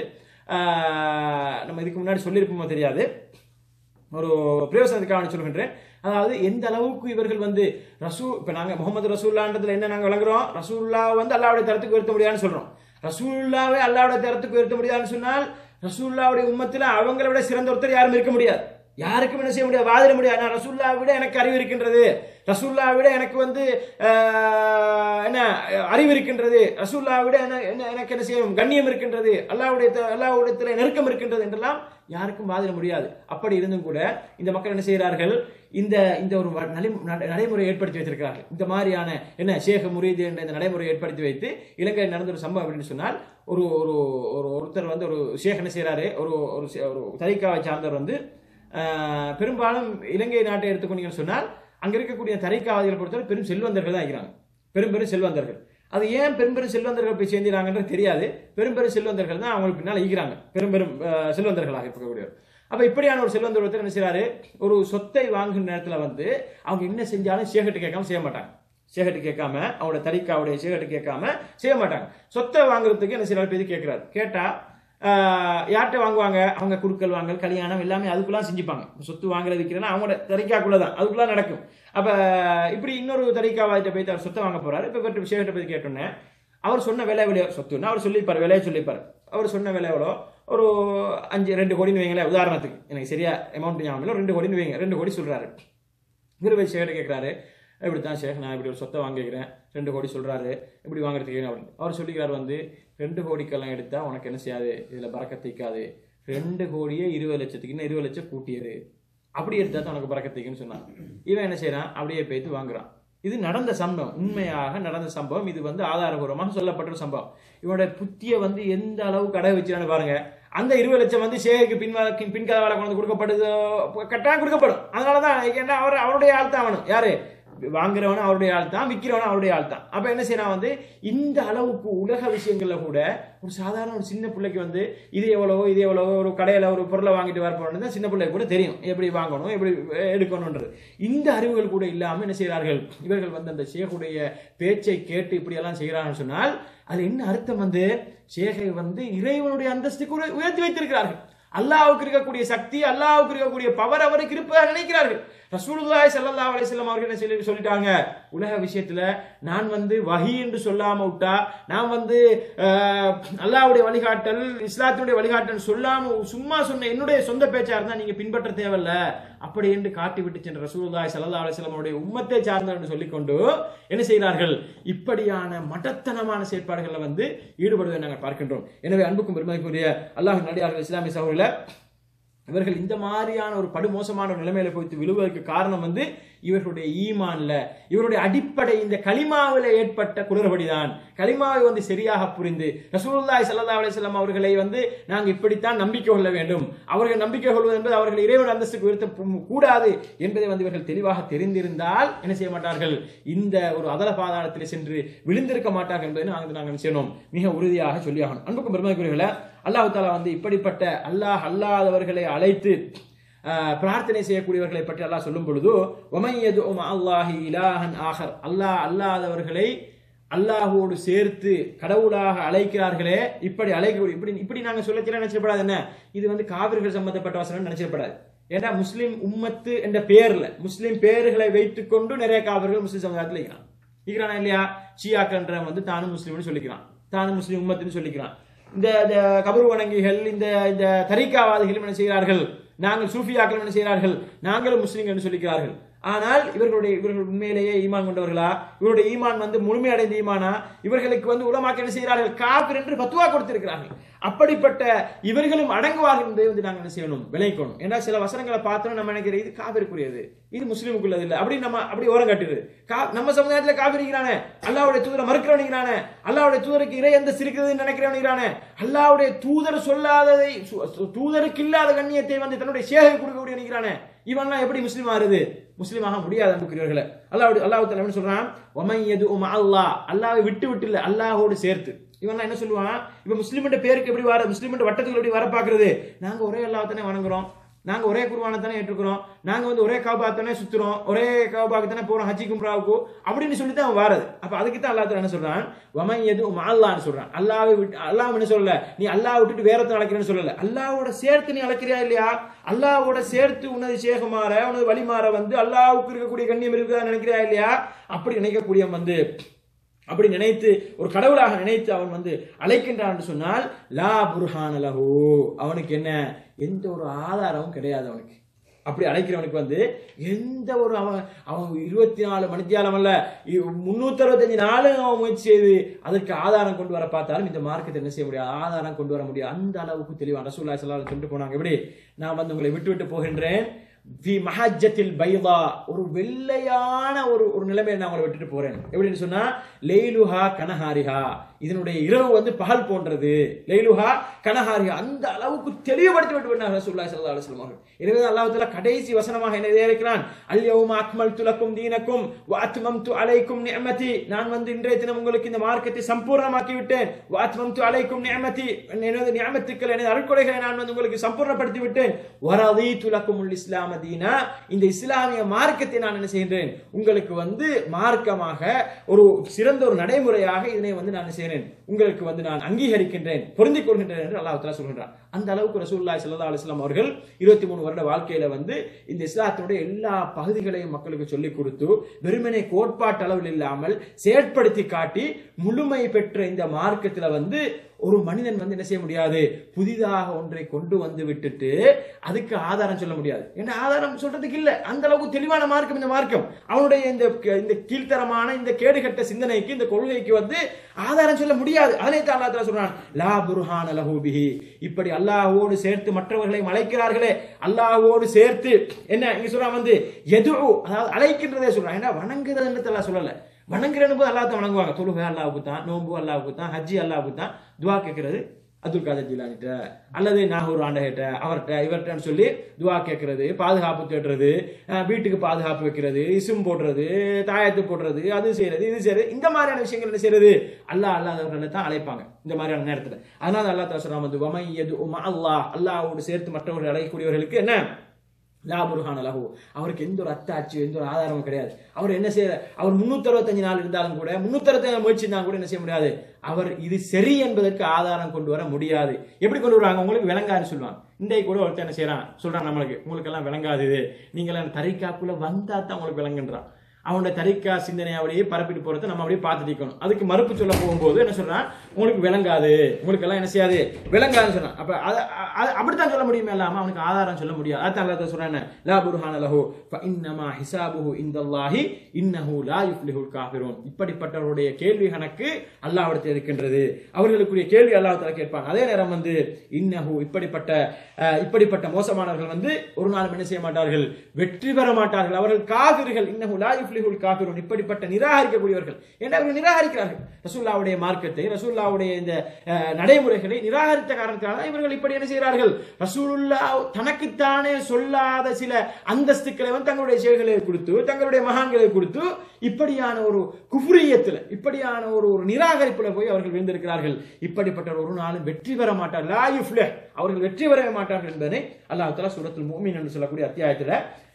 ஆஹ், நம்ம இதுக்கு முன்னாடி சொல்லியிருப்போமோ தெரியாது ஒரு பிரயோசனத்துக்காக சொல்கின்றேன் அதாவது எந்த அளவுக்கு இவர்கள் வந்து ரசூ இப்ப நாங்க முகமது ரசூல்லான்றதுல என்ன நாங்க விளங்குறோம் ரசூல்லா வந்து அல்லாவுடைய தரத்துக்கு உயர்த்த முடியாதுன்னு சொல்றோம் ரசூல்லாவே அல்லாவுடைய தரத்துக்கு உயர்த்த முடியாதுன்னு சொன்னால் ரசூல்லாவுடைய உம்மத்துல அவங்களை விட சிறந்த ஒருத்தர் யாரும் இருக்க முடியாது யாருக்கும் என்ன செய்ய முடியாது வாதிட முடியாது நான் ரசூல்லா விட எனக்கு அறிவு இருக்கின்றது ரசூல்லா விட எனக்கு வந்து ஆஹ், என்ன அறிவு இருக்கின்றது ரசூல்லா விட என்ன என்ன- எனக்கு என்ன செய்யும் கண்ணியம் இருக்கின்றது அல்லாவுடைய அல்லாவுடைய நெருக்கம் இருக்கின்றது என்றெல்லாம் யாருக்கும் வாதிட முடியாது அப்படி இருந்தும் கூட இந்த மக்கள் என்ன செய்கிறார்கள் இந்த இந்த ஒரு வ- நலி- நட- நடைமுறையை ஏற்படுத்தி வைத்திருக்கிறார்கள் இந்த மாதிரியான என்ன ஷேக முரீது என்ற இந்த நடைமுறையை ஏற்படுத்தி வைத்து இலங்கையில் நடந்த ஒரு சம்பவம் அப்படின்னு சொன்னால் ஒரு ஒரு ஒரு ஒருத்தர் வந்து ஒரு ஷேக் என்ன செய்றாரு ஒரு ஒரு சே- ஒரு தரிக்காவை சார்ந்தவர் வந்து ஆஹ், பெரும்பாலும் இலங்கை நாட்டை எடுத்துக்கொண்டீங்கன்னு சொன்னால் அங்க இருக்கக்கூடிய தரைக்காவதிகளை பொறுத்தவரை பெரும் செல்வந்தர்கள் தான் இருக்கிறாங்க பெரும் பெரும் செல்வந்தர்கள் அது ஏன் பெரும் பெரும் செல்வந்தர்கள் போய் சேர்ந்துறாங்கன்றது தெரியாது பெரும் பெரும் செல்வந்தர்கள் தான் அவங்களுக்கு பின்னால் ஈகிறாங்க பெரும் பெரும் அஹ், செல்வந்தர்களாக இருக்கக்கூடியவர் அப்ப இப்படியான ஒரு செல்வந்தர் ஒருத்தர் என்ன செய்றாரு ஒரு சொத்தை வாங்குற நேரத்துல வந்து அவங்க என்ன செஞ்சாலும் சேகட்டு கேட்காம செய்ய மாட்டாங்க சேகட்டு கேட்காம அவங்களோட தரிக்காவுடைய சேகட்டு கேட்காம செய்ய மாட்டாங்க சொத்தை வாங்குறதுக்கு என்ன செய்யறாரு பேர் கேட்கிறாரு கேட்டா ஆஹ், யார்கிட்ட வாங்குவாங்க அவங்க குடுக்கல் வாங்கல் கல்யாணம் எல்லாமே அதுக்குலாம் செஞ்சுப்பாங்க சொத்து வாங்குறது விற்கிறேன்னா அவங்களோட தரிக்காக்குள்ள தான் அதுக்குள்ள நடக்கும் அப்ப இப்படி இன்னொரு தரிக்காவாதிட்ட போய் அவர் சொத்தை வாங்க போறாரு இப்ப இவர்கிட்ட சேகட்டை போய் கேட்டோன்னே அவர் சொன்ன விலை எவ்வளோ சொத்துன்னா அவர் சொல்லிப்பார் விலையை சொல்லிப்பார் அவர் சொன்ன விலை எவ்வளோ ஒரு அஞ்சு ரெண்டு கோடின்னு வைங்களேன் உதாரணத்துக்கு எனக்கு சரியா அமௌண்ட் ஞாபகம் இல்லை ரெண்டு கோடின்னு வைங்க ரெண்டு கோடி சொல்றாரு இவர் போய் சேகட்ட கேட்குறாரு இப்படி தான் ஷேக் நான் இப்படி ஒரு சொத்தை வாங்கிக்கிறேன் ரெண்டு கோடி சொல்றாரு இப்படி வாங்குறதுக்கு அப்படின்னு அவர் சொல்லிக்கிறார் வந்து ரெண்டு கோடிக்கெல்லாம் எடுத்தா உனக்கு என்ன செய்யாது இதுல பறக்கத்திக்காது ரெண்டு கோடியே இருபது லட்சத்துக்கு இன்னும் இருபது லட்சம் கூட்டியரு அப்படி எடுத்தா தான் உனக்கு பறக்கத்திக்குன்னு சொன்னான் இவன் என்ன செய்றான் அப்படியே போய்த்து வாங்குறான் இது நடந்த சம்பவம் உண்மையாக நடந்த சம்பவம் இது வந்து ஆதாரபூர்வமாக சொல்லப்பட்ட ஒரு சம்பவம் இவனுடைய புத்தியை வந்து எந்த அளவுக்கு கடை வச்சிருக்கான்னு பாருங்க அந்த இருபது லட்சம் வந்து ஷேருக்கு பின் பின்கதவால கொண்டு கொடுக்கப்படுதோ கட்டாயம் கொடுக்கப்படும் அதனால தான் ஏன்னா அவர் அவருடைய ஆள் தான் அவனும் யாரு வாங்குறவனும் அவருடைய ஆள் தான் விற்கிறவனும் அவருடைய ஆள் தான் அப்ப என்ன செய்யறான் வந்து இந்த அளவுக்கு உலக விஷயங்கள்ல கூட ஒரு சாதாரண ஒரு சின்ன பிள்ளைக்கு வந்து இது எவ்வளவோ இது எவ்வளவோ ஒரு கடையில ஒரு பொருளை வாங்கிட்டு வர போறோம்னு சின்ன பிள்ளைக்கு கூட தெரியும் எப்படி வாங்கணும் எப்படி எடுக்கணும்ன்றது இந்த அறிவுகள் கூட இல்லாம என்ன செய்கிறார்கள் இவர்கள் வந்து அந்த ஷேகுடைய பேச்சை கேட்டு இப்படி எல்லாம் செய்கிறார்கள் சொன்னால் அது என்ன அர்த்தம் வந்து ஷேகை வந்து இறைவனுடைய அந்தஸ்துக்கு உய- உயர்த்தி வைத்திருக்கிறார்கள் அல்லாஹ்வுக்கு இருக்கக்கூடிய சக்தி அல்லாஹ்வுக்கு இருக்கக்கூடிய பவர் அவருக்கு இருப்பதாக நினைக்கிறார்கள் ரசூலுல்லாஹி ஸல்லல்லாஹு அலைஹி வஸல்லம் அவர்கள் என்ன சொல்லி சொல்லிட்டாங்க உலக விஷயத்துல நான் வந்து வஹி என்று சொல்லாம விட்டா நான் வந்து அஹ், அல்லாஹ்வுடைய வழிகாட்டல் இஸ்லாத்துடைய வழிகாட்டல் சொல்லாம சும்மா சொன்ன என்னுடைய சொந்த பேச்சா இருந்தா நீங்க பின்பற்ற தேவையில்ல அப்படி என்று காட்டி விட்டு சென்ற ரசூலுல்லாஹி ஸல்லல்லாஹு அலைஹி வஸல்லம் அவருடைய உம்மத்தை சார்ந்தவர் என்று சொல்லிக்கொண்டு என்ன செய்கிறார்கள் இப்படியான மடத்தனமான செயற்பாடுகளில் வந்து ஈடுபடுவதை நாங்கள் பார்க்கின்றோம் எனவே அன்புக்கும் பெருமதிக்குரிய அல்லாஹ் நடிகார்கள் இஸ்லாமிய சகோதரில் இவர்கள் இந்த மாதிரியான ஒரு படுமோசமான ஒரு நிலைமையில போய்த்து விழுவதற்கு காரணம் வந்து இவர்களுடைய ஈமான்ல இவருடைய அடிப்படை இந்த களிமாவில் ஏற்பட்ட குளறுபடிதான் களிமாவை வந்து சரியாக புரிந்து ரசூலுல்லாஹி ஸல்லல்லாஹு அலைஹி வஸல்லம் அவர்களை வந்து நாங்கள் இப்படித்தான் நம்பிக்கை கொள்ள வேண்டும் அவர்கள் நம்பிக்கை கொள்வது என்பது அவர்கள் இறைவன் அந்தஸ்துக்கு உயர்த்த பு- கூடாது என்பதை வந்து இவர்கள் தெளிவாக தெரிந்திருந்தால் என்ன செய்ய மாட்டார்கள் இந்த ஒரு அதல பாதாளத்தில் சென்று விழுந்திருக்க மாட்டார்கள் என்பதை நாங்கள் நாங்கள் என்ன செய்யணும் மிக உறுதியாக சொல்லியாகணும் அன்புக்கும் பெருமைக்குரியவர்களே அல்லாஹ் தாலா வந்து இப்படிப்பட்ட அல்லாஹ் அல்லாதவர்களை அழைத்து ஆஹ், பிரார்த்தனை செய்யக்கூடியவர்களை பற்றி அல்லாஹ் சொல்லும் பொழுது ஒமையது அல்லாஹி இலாஹன் ஆஹர் அல்லாஹ் அல்லாதவர்களை அல்லாஹோடு சேர்த்து கடவுளாக அழைக்கிறார்களே இப்படி அழைக்கக்கூடிய இப்படி இப்படி நாங்க சொல்லச்சில நினைச்சிடப்படாது என்ன இது வந்து காவிர்கள் சம்பந்தப்பட்ட வசனம் நினைச்சிடப்படாது ஏன்னா முஸ்லிம் உம்மத்து என்ற பெயர்ல முஸ்லிம் பெயர்களை வைத்துக்கொண்டு நிறைய காவிர்கள் முஸ்லிம் சமுதாயத்தில் இருக்கிறான் இருக்கிறானா இல்லையா ஷியாக்கன்ற வந்து தானும் முஸ்லீம்னு சொல்லிக்கிறான் தானும் முஸ்லீம் உம்மத்துன்னு சொல்லிக்கிறான் இந்த இந்த கபரு வணங்கிகள் இந்த இந்த தரிக்காவாதிகளும் என்ன செய்கிறார்கள் நாங்கள் சூஃபியாக்கள் என்ன செய்கிறார்கள் நாங்களும் முஸ்லீம்கள் என்று சொல்லிக்கிறார்கள் ஆனால் இவர்களுடைய இவர்கள் உண்மையிலேயே ஈமான் கொண்டவர்களா இவருடைய ஈமான் வந்து முழுமையடைந்த ஈமானா இவர்களுக்கு வந்து உலமாக்க என்ன செய்கிறார்கள் காபிர் என்று பத்துவா கொடுத்திருக்கிறார்கள் அப்படிப்பட்ட இவர்களும் அடங்குவார்கள் என்பதை வந்து நாங்கள் என்ன செய்யணும் விளைக்கணும் ஏன்னா சில வசனங்களை பார்த்தோம் நம்ம நினைக்கிறது இது காபிற்குரியது இது முஸ்லீமுக்குள்ளது இல்லை அப்படி நம்ம அப்படி ஓரம் கட்டுது கா நம்ம சமுதாயத்தில் காபிரிக்கிறானே அல்லாவுடைய தூதரை மறுக்கிறவனிக்கிறானே அல்லாவுடைய தூதருக்கு இறை எந்த சிரிக்கிறதுன்னு நினைக்கிறவனிக்கிறானே அல்லாவுடைய தூதர் சொல்லாததை சு- சு- தூதருக்கு இல்லாத கண்ணியத்தை வந்து தன்னுடைய சேகை கொடுக்கக்கூடிய நினைக்கிறானே இவன்லாம் எப்படி முஸ்லீம் ஆறுது முஸ்லீமாக முடியாது அன்புக்குரியவர்களே அல்லாஹ் அல்லாஹ் தஆலா என்ன சொல்றான் ஒமை எது உமா அல்லாஹ் அல்லாஹ்வை விட்டு விட்டு இல்ல அல்லாஹோடு சேர்த்து இவன் என்ன சொல்லுவான் இவன் முஸ்லீம்ன்ற பேருக்கு எப்படி வர முஸ்லீம்ன்ற வட்டத்துக்கு எப்படி வர பாக்குறது நாங்க ஒரே அல்லாஹ் தானே வணங்குறோம் நாங்க ஒரே குர்பானை தானே ஏற்றுக்கிறோம் நாங்க வந்து ஒரே காபா தானே சுத்துறோம் ஒரே காபாக்கு தானே போறோம் ஹஜ்ஜி கும்ராவுக்கு அப்படின்னு சொல்லி தான் அவன் வாரது அப்ப அதுக்கு தான் அல்லாஹ் என்ன சொல்றான் வமை எது அல்லான்னு சொல்றான் அல்லாவை விட்டு அல்லாஹ் என்ன சொல்லல நீ அல்லாஹ் விட்டுட்டு வேற அழைக்கிறேன்னு சொல்லல அல்லாவோட சேர்த்து நீ அழைக்கிறியா இல்லையா அல்லாவோட சேர்த்து உனது சேகமாற உனது வழிமாற வந்து அல்லாவுக்கு இருக்கக்கூடிய கண்ணியம் இருக்குதா நினைக்கிறியா இல்லையா அப்படி நினைக்கக்கூடிய வந்து அப்படி நினைத்து ஒரு கடவுளாக நினைத்து அவன் வந்து அழைக்கின்றான் என்று சொன்னால் லா புர்ஹான லஹு அவனுக்கு என்ன எந்த ஒரு ஆதாரமும் கிடையாது அவனுக்கு அப்படி அழைக்கிறவனுக்கு வந்து எந்த ஒரு அவன் அவன் இருபத்தி நாலு மணித்தியாலம் அல்ல முன்னூத்தி அறுபத்தஞ்சு நாளும் அவன் முயற்சி செய்து அதற்கு ஆதாரம் கொண்டு வர பார்த்தாலும் இந்த மார்க்கத்தை என்ன செய்ய முடியாது ஆதாரம் கொண்டு வர முடியாது அந்த அளவுக்கு தெளிவான ரசூல்லா ஸல்லல்லாஹு அலைஹி சொல்லிட்டு போனாங்க எப்படி நான் வந்து உங்களை விட்டு விட்டு போகின்றேன் ஃபி மஹஜத்தில் பைதா ஒரு வெள்ளையான ஒரு ஒரு நிலைமையை நான் உங்களை விட்டுட்டு போறேன் எப்படின்னு சொன்னா லைலுஹா கனஹாரிஹா இதனுடைய இரவு வந்து பகல் போன்றது லைலுஹா கனஹாரிஹா அந்த அளவுக்கு தெளிவுபடுத்தி விட்டு விட்டார் ரசூலுல்லாஹி ஸல்லல்லாஹு அலைஹி வஸல்லம் அவர்கள் எனவே அல்லாஹ் தஆலா கடைசி வசனமாக என்ன இருக்கிறான் அல்யௌம அக்மல்து லக்கும் தீனக்கும் வ அத்மம்து அலைக்கும் நிஅமதி நான் வந்து இன்றைய தினம் உங்களுக்கு இந்த மார்க்கத்தை சம்பூர்ணமாக்கி விட்டேன் வ அத்மம்து அலைக்கும் நிஅமதி எனது நியமத்துக்கள் எனது அருட்கொடைகளை நான் வந்து உங்களுக்கு சம்பூர்ணப்படுத்தி விட்டேன் வரதீது லக்குமுல் இஸ்லாம தீனா இந்த இஸ்லாமிய மார்க்கத்தை நான் என்ன செய்கின்றேன் உங்களுக்கு வந்து மார்க்கமாக ஒரு சிறந்த ஒரு நடைமுறையாக இதனை வந்து நான் என்ன செய்கிறேன் உங்களுக்கு வந்து நான் அங்கீகரிக்கின்றேன் பொருந்திக் கொள்கின்றேன் என்று அல்லாஹ் தஆலா சொல்கின்றார் அந்த அளவுக்கு ரசூலுல்லாஹி ஸல்லல்லாஹு அலைஹி வஸல்லம் அவர்கள் இருபத்தி மூணு வருட வாழ்க்கையில வந்து இந்த இஸ்லாத்தினுடைய எல்லா பகுதிகளையும் மக்களுக்கு சொல்லிக் கொடுத்து வெறுமனே கோட்பாட்டு அளவில் இல்லாமல் செயற்படுத்தி காட்டி முழுமை பெற்ற இந்த மார்க்கத்துல வந்து ஒரு மனிதன் வந்து என்ன செய்ய முடியாது புதிதாக ஒன்றை கொண்டு வந்து விட்டுட்டு அதுக்கு ஆதாரம் சொல்ல முடியாது என்ன ஆதாரம் சொல்றதுக்கு இல்ல அந்த அளவுக்கு தெளிவான மார்க்கம் இந்த மார்க்கம் அவனுடைய இந்த இந்த கீழ்த்தரமான இந்த கேடுகட்ட சிந்தனைக்கு இந்த கொள்கைக்கு வந்து ஆதாரம் சொல்ல முடியாது அதனை தான் அல்லாஹ் தஆலா சொல்றான் லா புர்ஹான லஹு பிஹி இப்படி அல்லாஹ்வோடு சேர்த்து மற்றவர்களை அழைக்கிறார்களே அல்லாஹ்வோடு சேர்த்து என்ன இங்க சொல்றான் வந்து எது அதாவது அழைக்கின்றதே சொல்றான் ஏன்னா வணங்குறதுன்னு அல்லாஹ் சொல்லல வணங்குறன்னு போது அல்லாஹ் தான் வணங்குவாங்க தொழுகை அல்லாவுக்கு தான் நோன்பு அல்லாவுக்கு தான் ஹஜ்ஜி அல்லாவுக்கு தான் துவா கேட்கறது அப்துல் காதர் ஜிலானிட்ட அல்லது நாகூர் ஆண்டகிட்ட அவர்கிட்ட இவர்கிட்டன்னு சொல்லி துவா கேட்கறது பாதுகாப்பு தேடுறது அஹ் வீட்டுக்கு பாதுகாப்பு வைக்கிறது இசும் போடுறது தாயத்து போடுறது அது செய்யறது இது செய்யறது இந்த மாதிரியான விஷயங்கள் என்ன செய்யறது அல்லாஹ் அல்லாதவர்களை தான் அழைப்பாங்க இந்த மாதிரியான நேரத்தில் அதனால அல்லாஹ் தாசரா வந்து வமை எது அல்லாஹ் அல்லாஹோடு சேர்த்து மற்றவர்கள் அழைக்கக்கூடியவர்களுக்கு என்ன லா புர்ஹான லஹு அவருக்கு எந்த ஒரு அத்தாட்சி எந்த ஒரு ஆதாரமும் கிடையாது அவர் என்ன செய்ய அவர் முன்னூத்தி அறுபத்தஞ்சு நாள் இருந்தாலும் கூட முன்னூத்தி அறுபத்தஞ்சு முயற்சி இருந்தாலும் கூட என்ன செய்ய முடியாது அவர் இது சரி என்பதற்கு ஆதாரம் கொண்டு வர முடியாது எப்படி கொண்டு வருவாங்க உங்களுக்கு விளங்காதுன்னு சொல்லுவாங்க இன்றைக்கு கூட ஒருத்தர் என்ன செய்யறான் சொல்றான் நம்மளுக்கு உங்களுக்கு எல்லாம் விளங்காது இது நீங்க எல்லாம் தரிக்காக்குள்ள வந்தா தான் உங்களுக்கு விளங்குன்றான் அவனோட தரிக்கா சிந்தனையை அப்படியே பரப்பிட்டு போறதை நம்ம அப்படியே பார்த்துட்டு இருக்கணும் அதுக்கு மறுப்பு சொல்ல போகும்போது என்ன சொல்றான் உங்களுக்கு விளங்காது உங்களுக்கு எல்லாம் என்ன செய்யாது விளங்காதுன்னு சொன்னான் அப்ப அது அது அப்படித்தான் சொல்ல முடியுமே இல்லாம அவனுக்கு ஆதாரம் சொல்ல முடியாது அதான் அல்லாஹ் சொல்றான் லா புர்ஹான லஹு ஃப இன்னமா ஹிசாபுஹு இந்தல்லாஹி இன்னஹு லா யுஃப்லிஹுல் காஃபிரூன் இப்படிப்பட்டவருடைய கேள்வி கணக்கு அல்லாஹ்விடத்தில் இருக்கின்றது அவர்களுக்குரிய கேள்வி அல்லாஹ் தஆலா கேட்பாங்க அதே நேரம் வந்து இன்னஹு இப்படிப்பட்ட அஹ், இப்படிப்பட்ட மோசமானவர்கள் வந்து ஒரு நாள் என்ன செய்ய மாட்டார்கள் வெற்றி பெற மாட்டார்கள் அவர்கள் காபிர்கள் இன்னஹு லா யுஃப்லிஹுல் காஃபிரூன் இப்படிப்பட்ட நிராகரிக்கக்கூடியவர்கள் ஏன்னா அவர்கள் நிராகரிக்கிறார்கள் ரசூல்லாவுடைய மார்க்கத்தை ரசூல்லாவுடைய இந்த அஹ், நடைமுறைகளை நிராகரித்த காரணத்தினால தான் இவர்கள் இப்படி என்ன செய்கிறார்கள் ரசூலுல்லா தனக்குத்தானே சொல்லாத சில அந்தஸ்துக்களை வந்து தங்களுடைய செயல்களை கொடுத்து தங்களுடைய மகான்களை கொடுத்து இப்படியான ஒரு குஃப்ரியத்துல இப்படியான ஒரு ஒரு நிராகரிப்புல போய் அவர்கள் விழுந்திருக்கிறார்கள் இப்படிப்பட்ட ஒரு நாளும் வெற்றி பெற மாட்டார்கள் லா யுஃப்லிஹ். அவர்கள் வெற்றி பெறவே மாட்டார்கள் என்பதை அல்லாஹ் தஆலா சூரத்துல் முஃமின் என்று சொல்லக்கூடிய அத்தியாயத்துல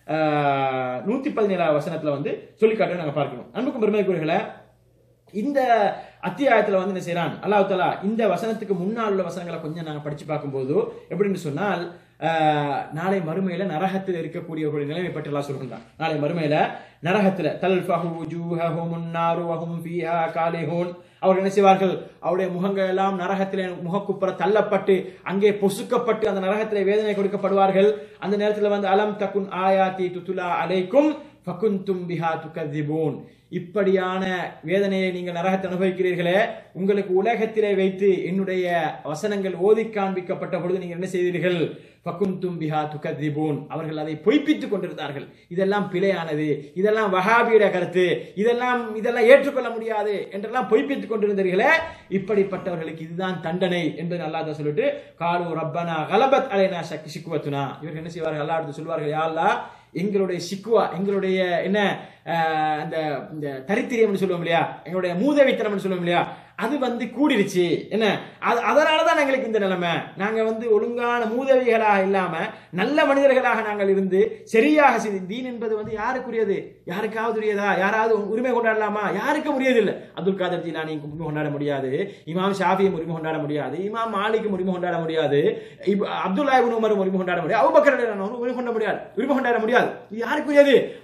ஆஹ், நூத்தி பதினேழாவது வசனத்துல வந்து சொல்லி காட்ட நாங்க பார்க்கணும் அன்புக்கும் பெருமைக்குரியர்களே இந்த அத்தியாயத்துல வந்து என்ன செய்றான் அல்லாஹ் தஆலா இந்த வசனத்துக்கு முன்னால் உள்ள வசனங்களை கொஞ்சம் நாங்க படிச்சு பார்க்கும்போது எப்படின்னு சொன்னால் ஆஹ், நாளை மறுமையில நரகத்தில் இருக்கக்கூடியவர்களுடைய நிலைமை பற்றி எல்லாம் சொல்கின்றான் நாளை மறுமையில நரகத்துல தல்ஃபஹு வஜூஹஹுமுன் நாரு வஹும் ஃபீஹா காலிஹூன் அவர்கள் என்ன செய்வார்கள் அவருடைய முகங்கள் எல்லாம் நரகத்திலே முகக்குப்புற தள்ளப்பட்டு அங்கே பொசுக்கப்பட்டு அந்த நரகத்திலே வேதனை கொடுக்கப்படுவார்கள் அந்த நேரத்தில் வந்து அலம் தகுன் ஆயாத்தி துத்துலா அலைக்கும் ஃபகுந்தும் பிஹா துகதிபூன் இப்படியான வேதனையை நீங்கள் நரகத்தை அனுபவிக்கிறீர்களே உங்களுக்கு உலகத்திலே வைத்து என்னுடைய வசனங்கள் ஓதி காண்பிக்கப்பட்ட பொழுது நீங்கள் என்ன செய்தீர்கள் ஃபகுந்தும் பிஹா துகதிபூன் அவர்கள் அதை பொய்ப்பித்துக் கொண்டிருந்தார்கள் இதெல்லாம் பிழையானது இதெல்லாம் வஹாபியிட கருத்து இதெல்லாம் இதெல்லாம் ஏற்றுக்கொள்ள முடியாது என்றெல்லாம் பொய்ப்பித்துக் கொண்டிருந்தீர்களே இப்படிப்பட்டவர்களுக்கு இதுதான் தண்டனை என்பதை அல்லாஹ் தான் சொல்லிட்டு காலு ரப்பனா கலபத் அலைனா சக்தி சிக்குவத்துனா இவர்கள் என்ன செய்வார்கள் அல்லாஹ் எடுத்து சொல்வார்கள் யா அல்லாஹ் எங்களுடைய சிக்குவா எங்களுடைய என்ன ஆஹ், அந்த இந்த தரித்திரியம்னு சொல்லுவோம் இல்லையா எங்களுடைய மூதவித்தனம்னு சொல்லுவோம் இல்லையா அது வந்து கூடிருச்சு என்ன அது அதனால தான் எங்களுக்கு இந்த நிலைமை நாங்க வந்து ஒழுங்கான மூதவிகளாக இல்லாம நல்ல மனிதர்களாக நாங்கள் இருந்து சரியாக செய்து தீன் என்பது வந்து யாருக்குரியது யாருக்காவது உரியதா யாராவது உரிமை கொண்டாடலாமா யாருக்கும் உரியதில்லை அப்துல் காதர் ஜிலானி உரிமை கொண்டாட முடியாது இமாம் ஷாஃபியும் உரிமை கொண்டாட முடியாது இமாம் மாலிக்கும் உரிமை கொண்டாட முடியாது இப்- அப்துல்லா இப்னு உமரும் உரிமை கொண்டாட முடியாது அபூபக்கர் ரலியல்லாஹு அன்ஹு உரிமை கொண்டாட முடியாது உரிமை கொண்டாட முடியாது இது யாருக்குரியது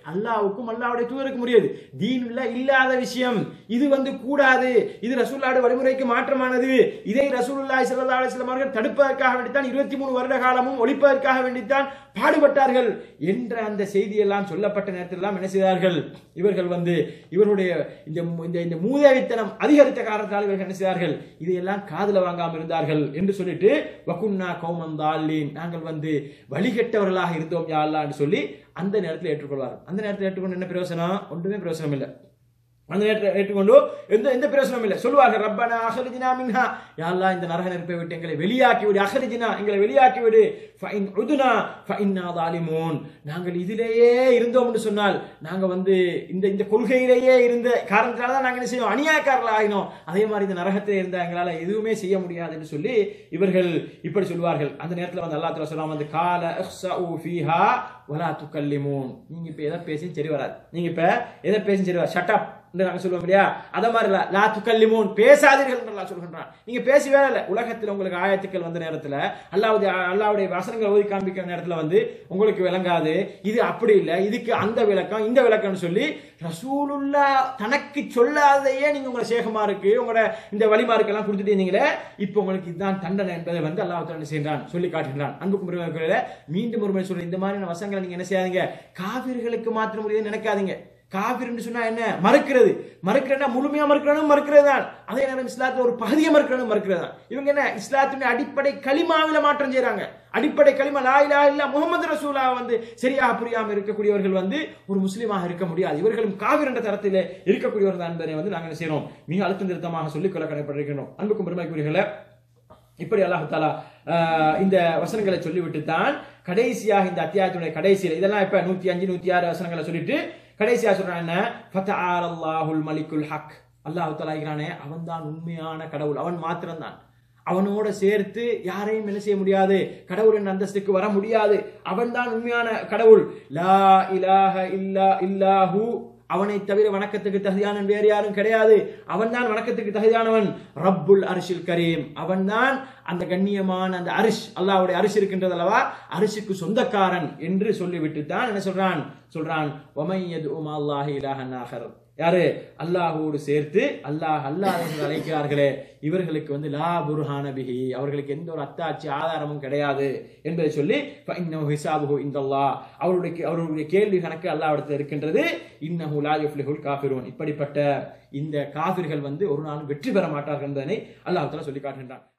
அல்லாஹ்வுக்கும் அல்லாஹ்வுடைய தூதருக்கும் உரியது தீனுல்ல இல்லாத விஷயம் இது வந்து கூடாது இது ரசூலுல்லாஹ்வுடைய வழிமுறைக்கு மாற்றமானது இதை ரசூலுல்லாஹி ஸல்லல்லாஹு அலைஹி வஸல்லம் அவர்கள் தடுப்பதற்காக வேண்டித்தான் இருபத்தி மூணு வருட காலமும் ஒழிப்பதற்காக வேண்டித்தான் பாடுபட்டார்கள் என்ற அந்த செய்தியெல்லாம் சொல்லப்பட்ட நேரத்தில் எல்லாம் என்ன செய்தார்கள் இவர்கள் வந்து இவருடைய இந்த மு- இந்த இந்த மூதேவித்தனம் அதிகரித்த காரணத்தால் இவர்கள் என்ன செய்தார்கள் இதையெல்லாம் காதுல வாங்காம இருந்தார்கள் என்று சொல்லிட்டு வகுன்னா கௌமந்தாலின் நாங்கள் வந்து வழிகெட்டவர்களாக இருந்தோம் யா அல்லாஹ்னு சொல்லி அந்த நேரத்தில் ஏற்றுக்கொள்வார் அந்த நேரத்தில் ஏற்றுக்கொண்டு என்ன பிரயோசனம் ஒன்றுமே பிரயோசனம் இல்லை அந்த நேரத்தில் ஏற்றுக்கொண்டு எந்த எந்த பிரயோசனம் இல்லை சொல்லுவார்கள் ரப்பனா அஹரிஜினா மின்ஹா யா அல்லாஹ் இந்த நரக நெருப்பை விட்டு எங்களை வெளியாக்கி விடு அஹரிஜினா எங்களை வெளியாக்கி விடு ஃபைன் உதுனா ஃபைன்னா தாலிமூன் நாங்கள் இதிலேயே இருந்தோம் என்று சொன்னால் நாங்க வந்து இந்த இந்த கொள்கையிலேயே இருந்த காரணத்தினால தான் நாங்கள் என்ன செய்வோம் அநியாயக்காரர்கள் ஆகினோம் அதே மாதிரி இந்த நரகத்திலே இருந்த எங்களால எதுவுமே செய்ய முடியாது என்று சொல்லி இவர்கள் இப்படி சொல்வார்கள் அந்த நேரத்தில் வந்து அல்லாஹ் தஆலா சொல்றான் வந்து கால இஹ்ஸஉ ஃபீஹா வலா துக்கல்லிமூன் நீங்க இப்ப எதை பேசி சரி வராது நீங்க இப்ப எதை பேசி சரி வராது ஷட் அப் நாங்க சொல்லுவோம் இல்லையா அத மாதிரி இல்ல லா துக்கல்லிமூன் பேசாதீர்கள் என்று அல்லாஹ் சொல்கின்றான் நீங்க பேசி வேலை இல்ல உலகத்தில் உங்களுக்கு ஆயத்துக்கள் வந்த நேரத்துல அல்லாவுடைய அல்லாவுடைய வசனங்களை ஓதி காண்பிக்கிற நேரத்துல வந்து உங்களுக்கு விளங்காது இது அப்படி இல்ல இதுக்கு அந்த விளக்கம் இந்த விளக்கம்னு சொல்லி ரசூலுல்லா தனக்கு சொல்லாதையே நீங்க உங்களை சேகமாருக்கு உங்களோட இந்த வழிமாருக்கு எல்லாம் கொடுத்துட்டு இருந்தீங்களே இப்போ உங்களுக்கு இதுதான் தண்டனை என்பதை வந்து அல்லாஹ் தஆலா என்ன செய்கிறான் சொல்லி காட்டுகிறான் அன்புக்கும் பெருமைக்குரிய மீண்டும் ஒரு முறை சொல்றேன் இந்த மாதிரியான வசங்களை நீங்க என்ன செய்யாதீங்க காவிர்களுக்கு மாத்திரம் முடியுதுன்னு நினைக்காதீங்க காவிர்னு சொன்னா என்ன மறுக்கிறது மறுக்கிறேன்னா முழுமையா மறுக்கிறனும் மறுக்கிறது தான் அதே நேரம் இஸ்லாத்துல ஒரு பகுதியை மறுக்கிறனும் மறுக்கிறது தான் இவங்க என்ன இஸ்லாத்தினுடைய அடிப்படை களிமாவில மாற்றம் செய்றாங்க அடிப்படை களிமா லா இலாஹ இல்லா முகமது ரசூலா வந்து சரியாக புரியாம இருக்கக்கூடியவர்கள் வந்து ஒரு முஸ்லீமாக இருக்க முடியாது இவர்களும் காவிர் என்ற தரத்தில் இருக்கக்கூடியவர்கள் தான் என்பதை வந்து நாங்கள் என்ன செய்யறோம் மிக அழுத்தம் திருத்தமாக சொல்லிக் கொள்ள கடைப்பட்டிருக்கிறோம் அன்புக்கும் பெருமைக்குரியர்களே இப்படி அல்லாஹ் தாலா ஆஹ், இந்த வசனங்களை சொல்லிவிட்டு தான் கடைசியாக இந்த அத்தியாயத்துடைய கடைசியில் இதெல்லாம் இப்ப நூத்தி அஞ்சு நூத்தி ஆறு வசனங்களை சொல்லிட்டு கடைசியா சொல்றான் என்ன ஃபதஆல அல்லாஹுல் மலிக்குல் ஹக் அல்லாஹ் தாலாகிறானே அவன் தான் உண்மையான கடவுள் அவன் மாத்திரம்தான் அவனோட சேர்த்து யாரையும் என்ன செய்ய முடியாது கடவுளின் அந்தஸ்துக்கு வர முடியாது அவன் தான் உண்மையான கடவுள் லா இலாஹ இல்லா இல்லாஹு அவனை தவிர வணக்கத்துக்கு தகுதியானவன் வேறு யாரும் கிடையாது அவன் தான் வணக்கத்துக்கு தகுதியானவன் ரப்புல் அரிஷில் கரீம் அவன் தான் அந்த கண்ணியமான அந்த அரிஷ் அல்லாஹ்வுடைய அரிஷ் இருக்கின்றது அல்லவா அரிஷுக்கு சொந்தக்காரன் என்று சொல்லிவிட்டு தான் என்ன சொல்றான் சொல்றான் ஒமையது உமா அல்லாஹி இலாஹன் ஆஹர் யாரு அல்லாஹோடு சேர்த்து அல்லாஹ் அல்லாஹ் அழைக்கிறார்களே இவர்களுக்கு வந்து லா புர்ஹான பிஹி அவர்களுக்கு எந்த ஒரு அத்தாட்சி ஆதாரமும் கிடையாது என்பதை சொல்லி ஃபஇன்னஹு ஹிசாபுஹு இந்தல்லாஹ் அவருடைய அவருடைய கேள்வி கணக்கு அல்லாஹ்விடத்தில் இருக்கின்றது இன்னஹு லா யுஃப்லிஹுல் காஃபிரூன் இப்படிப்பட்ட இந்த காபிர்கள் வந்து ஒரு நாளும் வெற்றி பெற மாட்டார்கள் என்பதனை அல்லாஹ் தஆலா சொல்லி காட்டுகின்றான்